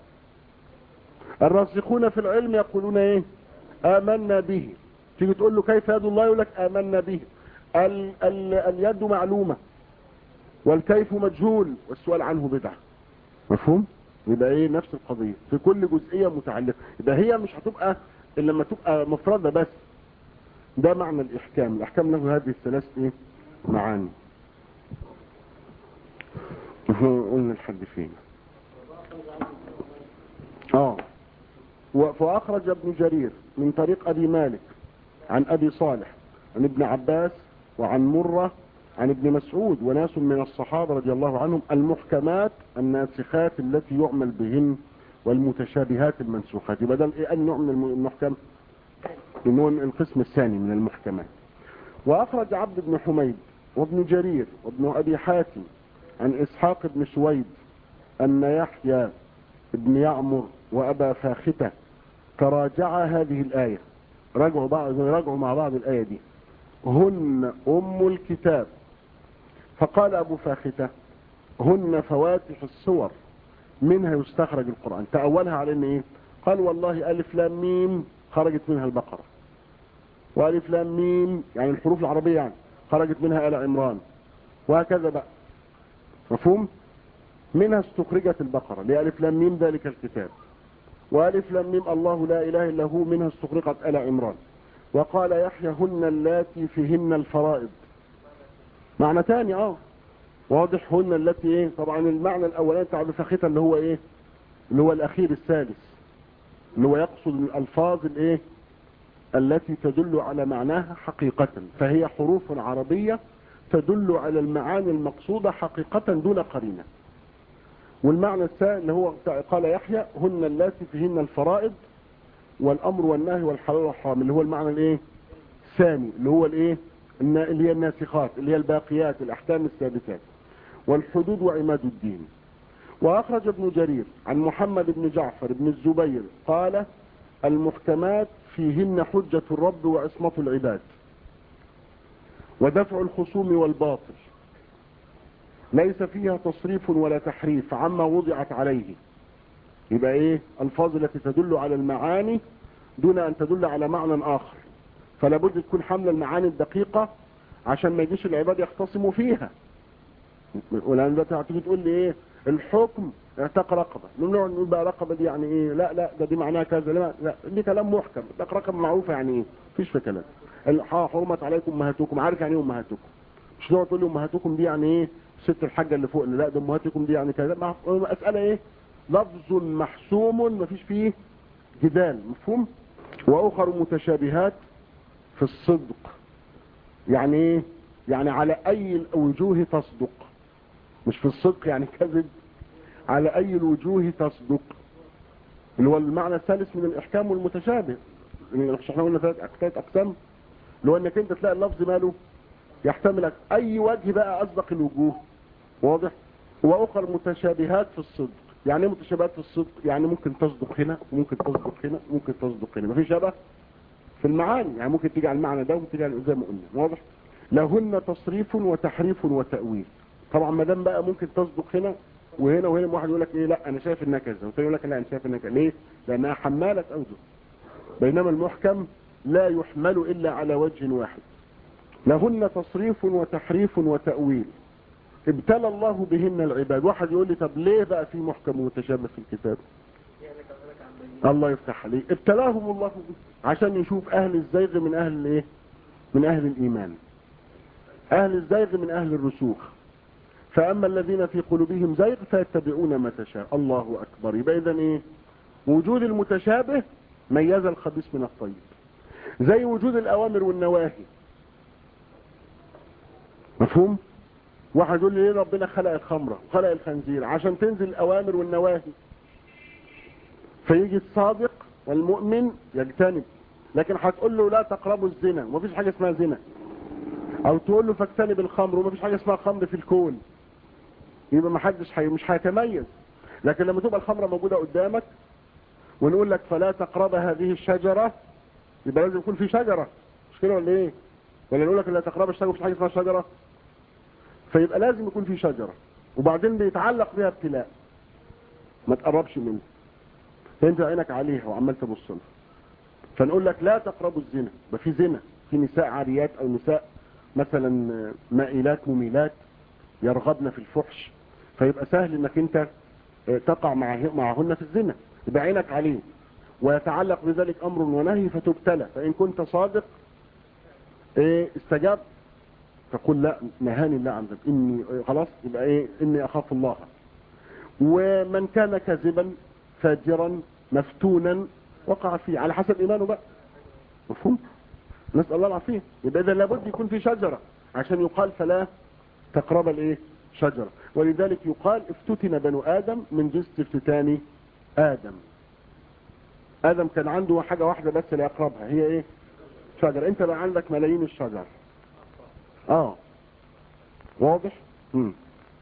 الراسخون في العلم يقولون ايه آمنا به تيجي تقول له كيف يد الله يقول لك آمنا به ال ال اليد معلومة والكيف مجهول والسؤال عنه بدعة مفهوم يبقى ايه نفس القضية في كل جزئية متعلقة يبقى هي مش هتبقى الا لما تبقى مفردة بس ده معنى الاحكام الاحكام له هذه الثلاث ايه معاني قلنا لحد فين اه فاخرج ابن جرير من طريق ابي مالك عن ابي صالح عن ابن عباس وعن مرة عن ابن مسعود وناس من الصحابة رضي الله عنهم المحكمات الناسخات التي يعمل بهن والمتشابهات المنسوخات يبقى ده ايه النوع من المحكم النوع القسم الثاني من المحكمات واخرج عبد بن حميد وابن جرير وابن ابي حاتم عن اسحاق بن سويد ان يحيى بن يعمر وابا فاختة تراجعا هذه الايه راجعوا بعض راجعوا مع بعض الايه دي هن ام الكتاب فقال ابو فاختة هن فواتح الصور منها يستخرج القرآن تأولها على ان ايه قال والله الف لام ميم خرجت منها البقرة والف لام ميم يعني الحروف العربية يعني خرجت منها آل عمران وهكذا بقى مفهوم منها استخرجت البقرة لألف لام ميم ذلك الكتاب وألف لام ميم الله لا إله إلا هو منها استخرجت آل عمران وقال يحيى هن اللاتي فيهن الفرائض معنى تاني اه واضح هن التي ايه طبعا المعنى الاولاني بتاع بفخته اللي هو ايه اللي هو الاخير الثالث اللي هو يقصد الالفاظ الايه التي تدل على معناها حقيقة فهي حروف عربية تدل على المعاني المقصودة حقيقة دون قرينة والمعنى الثاني اللي هو قال يحيى هن اللاتي فيهن الفرائض والامر والنهي والحلال والحرام اللي هو المعنى الايه الثاني اللي هو الايه اللي هي الناسخات اللي هي الباقيات الاحكام الثابتات والحدود وعماد الدين واخرج ابن جرير عن محمد بن جعفر بن الزبير قال المحكمات فيهن حجة الرب وعصمة العباد ودفع الخصوم والباطل ليس فيها تصريف ولا تحريف عما وضعت عليه يبقى ايه الفاظ التي تدل على المعاني دون ان تدل على معنى اخر فلا بد تكون حامله المعاني الدقيقه عشان ما يجيش العباد يختصموا فيها ولان دلوقتي هتيجي تقول لي ايه الحكم اعتق رقبه نقول نقول بقى رقبه دي يعني ايه لا لا ده دي معناها كذا لا لا دي كلام محكم اعتق رقبه معروفه يعني ايه مفيش في كلام حرمت عليكم امهاتكم عارف يعني ايه امهاتكم مش تقعد تقول لي امهاتكم دي يعني ايه ست الحاجه اللي فوق لا ده امهاتكم دي يعني كذا مساله ايه لفظ محسوم مفيش فيه جدال مفهوم واخر متشابهات في الصدق يعني ايه يعني على اي الوجوه تصدق مش في الصدق يعني كذب على اي الوجوه تصدق اللي هو المعنى الثالث من الاحكام والمتشابه مش احنا قلنا ثلاث اقسام اللي هو انك انت تلاقي اللفظ ماله يحتمل اي وجه بقى اصدق الوجوه واضح واخر متشابهات في الصدق يعني ايه متشابهات في الصدق يعني ممكن تصدق هنا وممكن تصدق هنا وممكن تصدق هنا مفيش شبه في المعاني يعني ممكن تيجي على المعنى ده وممكن تيجي على زي ما قلنا واضح لهن تصريف وتحريف وتأويل طبعا ما دام بقى ممكن تصدق هنا وهنا وهنا واحد يقول لك ايه لا انا شايف انها كذا والثاني يقول لك لا انا شايف انها كذا ليه لانها حماله اوجه بينما المحكم لا يحمل الا على وجه واحد لهن تصريف وتحريف وتأويل ابتلى الله بهن العباد واحد يقول لي طب ليه بقى في محكم ومتشابه في الكتاب الله يفتح عليه ابتلاهم الله به عشان يشوف اهل الزيغ من اهل الايه من اهل الايمان اهل الزيغ من اهل الرسوخ فاما الذين في قلوبهم زيغ فيتبعون ما تشاء الله اكبر يبقى اذا ايه وجود المتشابه ميز الخبيث من الطيب زي وجود الاوامر والنواهي مفهوم واحد يقول لي ليه ربنا خلق الخمره وخلق الخنزير عشان تنزل الاوامر والنواهي فيجي الصادق والمؤمن يجتنب لكن هتقول له لا تقربوا الزنا ومفيش حاجه اسمها زنا او تقول له فاجتنب الخمر ومفيش حاجه اسمها خمر في الكون يبقى ما حدش حي... مش هيتميز لكن لما تبقى الخمره موجوده قدامك ونقول لك فلا تقرب هذه الشجره يبقى لازم يكون في شجره مش كده ولا ايه ولا نقول لك لا تقرب الشجره مفيش حاجه اسمها شجره فيبقى لازم يكون في شجره وبعدين بيتعلق بها ابتلاء ما تقربش منه فانت عينك عليها وعمال تبص لها فنقول لك لا تقربوا الزنا يبقى في زنا في نساء عاريات او نساء مثلا مائلات مميلات يرغبن في الفحش فيبقى سهل انك انت تقع معهن في الزنا يبقى عينك عليه ويتعلق بذلك امر ونهي فتبتلى فان كنت صادق ايه استجاب تقول لا نهاني الله عن ذلك اني خلاص يبقى ايه اني اخاف الله ومن كان كاذبا فاجرا مفتونا وقع فيه على حسب ايمانه بقى مفهوم نسال الله العافيه يبقى اذا لابد يكون في شجره عشان يقال فلا تقرب الايه شجره ولذلك يقال افتتن بنو ادم من جنس افتتان ادم ادم كان عنده حاجه واحده بس لا يقربها هي ايه شجره انت بقى عندك ملايين الشجر اه واضح مم.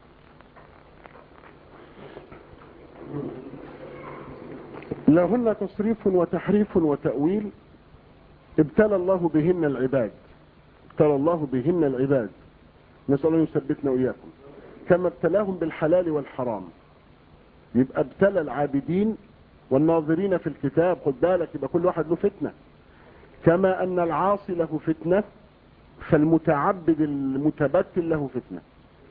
لهن تصريف وتحريف وتأويل ابتلى الله بهن العباد ابتلى الله بهن العباد نسأل الله يثبتنا وإياكم كما ابتلاهم بالحلال والحرام يبقى ابتلى العابدين والناظرين في الكتاب خد بالك يبقى كل واحد له فتنة كما أن العاصي له فتنة فالمتعبد المتبتل له فتنة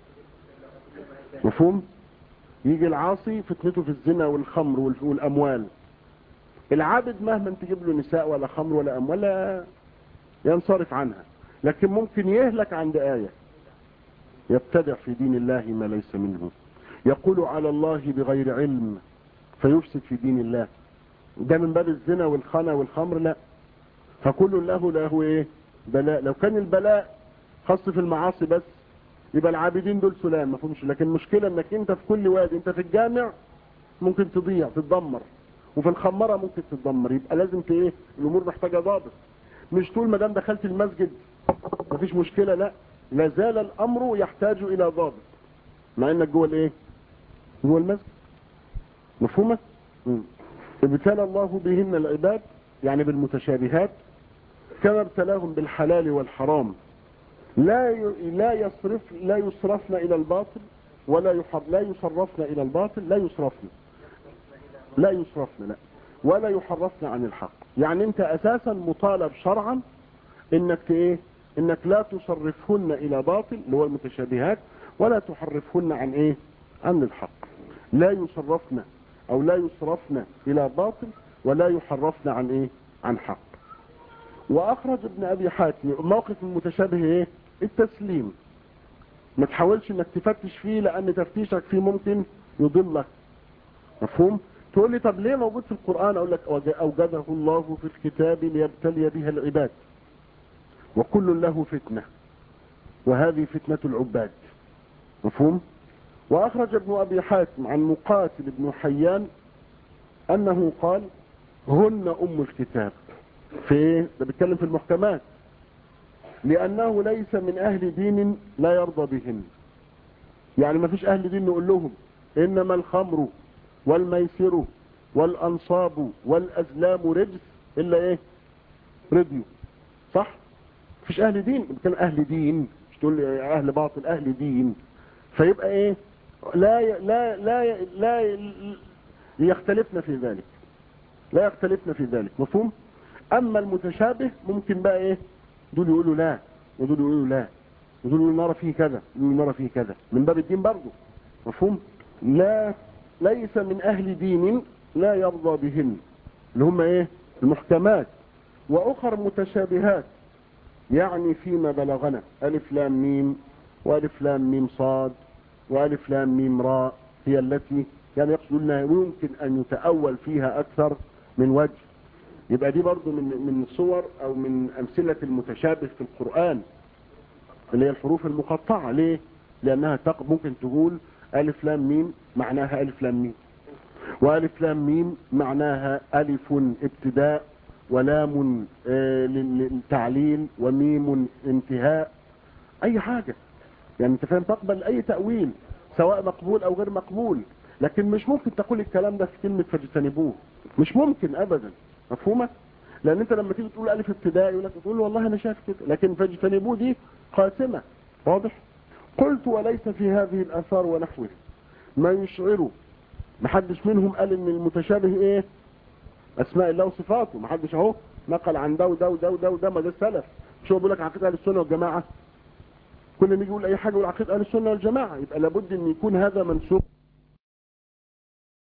مفهوم يجي العاصي فتنته في الزنا والخمر والأموال العابد مهما تجيب له نساء ولا خمر ولا أموال ولا ينصرف عنها لكن ممكن يهلك عند آية يبتدع في دين الله ما ليس منه يقول على الله بغير علم فيفسد في دين الله ده من باب الزنا والخنا والخمر لا فكل له له ايه بلاء لو كان البلاء خاص في المعاصي بس يبقى العابدين دول سلام ما فهمش لكن المشكلة انك انت في كل وادي انت في الجامع ممكن تضيع تتدمر وفي الخمرة ممكن تتدمر يبقى لازم ت- ايه الامور محتاجة ضابط مش طول ما دام دخلت المسجد مفيش مشكلة لا لا زال الامر يحتاج الى ضابط مع انك جوه الايه جوه المسجد مفهومة مم. ابتلى الله بهن العباد يعني بالمتشابهات كما ابتلاهم بالحلال والحرام لا ي... لا يصرف لا يصرفن الى الباطل ولا يحر... لا يصرفن الى الباطل لا يصرفن لا يصرفن لا ولا يحرفن عن الحق يعني انت اساسا مطالب شرعا انك ت- ايه انك لا تصرفهن الى باطل اللي هو المتشابهات ولا تحرفهن عن ايه عن الحق لا يصرفن او لا يصرفن الى باطل ولا يحرفن عن ايه عن حق واخرج ابن ابي حاتم موقف المتشابه ايه التسليم ما تحاولش انك تفتش فيه لان تفتيشك فيه ممكن يضلك مفهوم تقول لي طب ليه موجود في القرآن اقول لك أوج- اوجده الله في الكتاب ليبتلي بها العباد وكل له فتنة وهذه فتنة العباد مفهوم واخرج ابن ابي حاتم عن مقاتل بن حيان انه قال هن ام الكتاب في ايه ده بيتكلم في المحكمات لانه ليس من اهل دين لا يرضى بهن يعني ما فيش اهل دين نقول لهم انما الخمر والميسر والانصاب والازلام رجس الا ايه رضيوا صح مفيش اهل دين بتكلم اهل دين مش تقول لي اهل باطل اهل دين فيبقى ايه لا ي... لا لا ي... لا ي... يختلفنا في ذلك لا يختلفنا في ذلك مفهوم اما المتشابه ممكن بقى ايه دول يقولوا لا ودول يقولوا لا ودول يقولوا نرى فيه كذا ودول نرى فيه كذا من باب الدين برضه مفهوم لا ليس من اهل دين لا يرضى بهن اللي هم ايه المحكمات واخر متشابهات يعني فيما بلغنا الف لام ميم والف لام ميم صاد والف لام ميم راء هي التي يعني يقصد انها يمكن ان يتأول فيها اكثر من وجه يبقى دي برضو من من صور او من امثلة المتشابه في القرآن اللي هي الحروف المقطعة ليه لانها تق ممكن تقول الف لام ميم معناها الف لام ميم والف لام ميم معناها الف ابتداء ولام آه، لل- للتعليل وميم انتهاء اي حاجة يعني انت فاهم تقبل اي تأويل سواء مقبول او غير مقبول لكن مش ممكن تقول الكلام ده في كلمة فاجتنبوه مش ممكن ابدا مفهومة لان انت لما تيجي تقول الف ابتدائي يقول لك تقول والله انا شايف كده لكن فاجتنبوه دي قاسمة واضح قلت وليس في هذه الاثار ونحوه ما يشعر محدش منهم قال ان المتشابه ايه اسماء الله وصفاته محدش اهو نقل عن ده وده وده وده وده ما ده السلف مش هو بيقول لك عقيده اهل السنه والجماعه كل ما يجي يقول اي حاجه يقول عقيده اهل السنه والجماعه يبقى لابد ان يكون هذا منسوب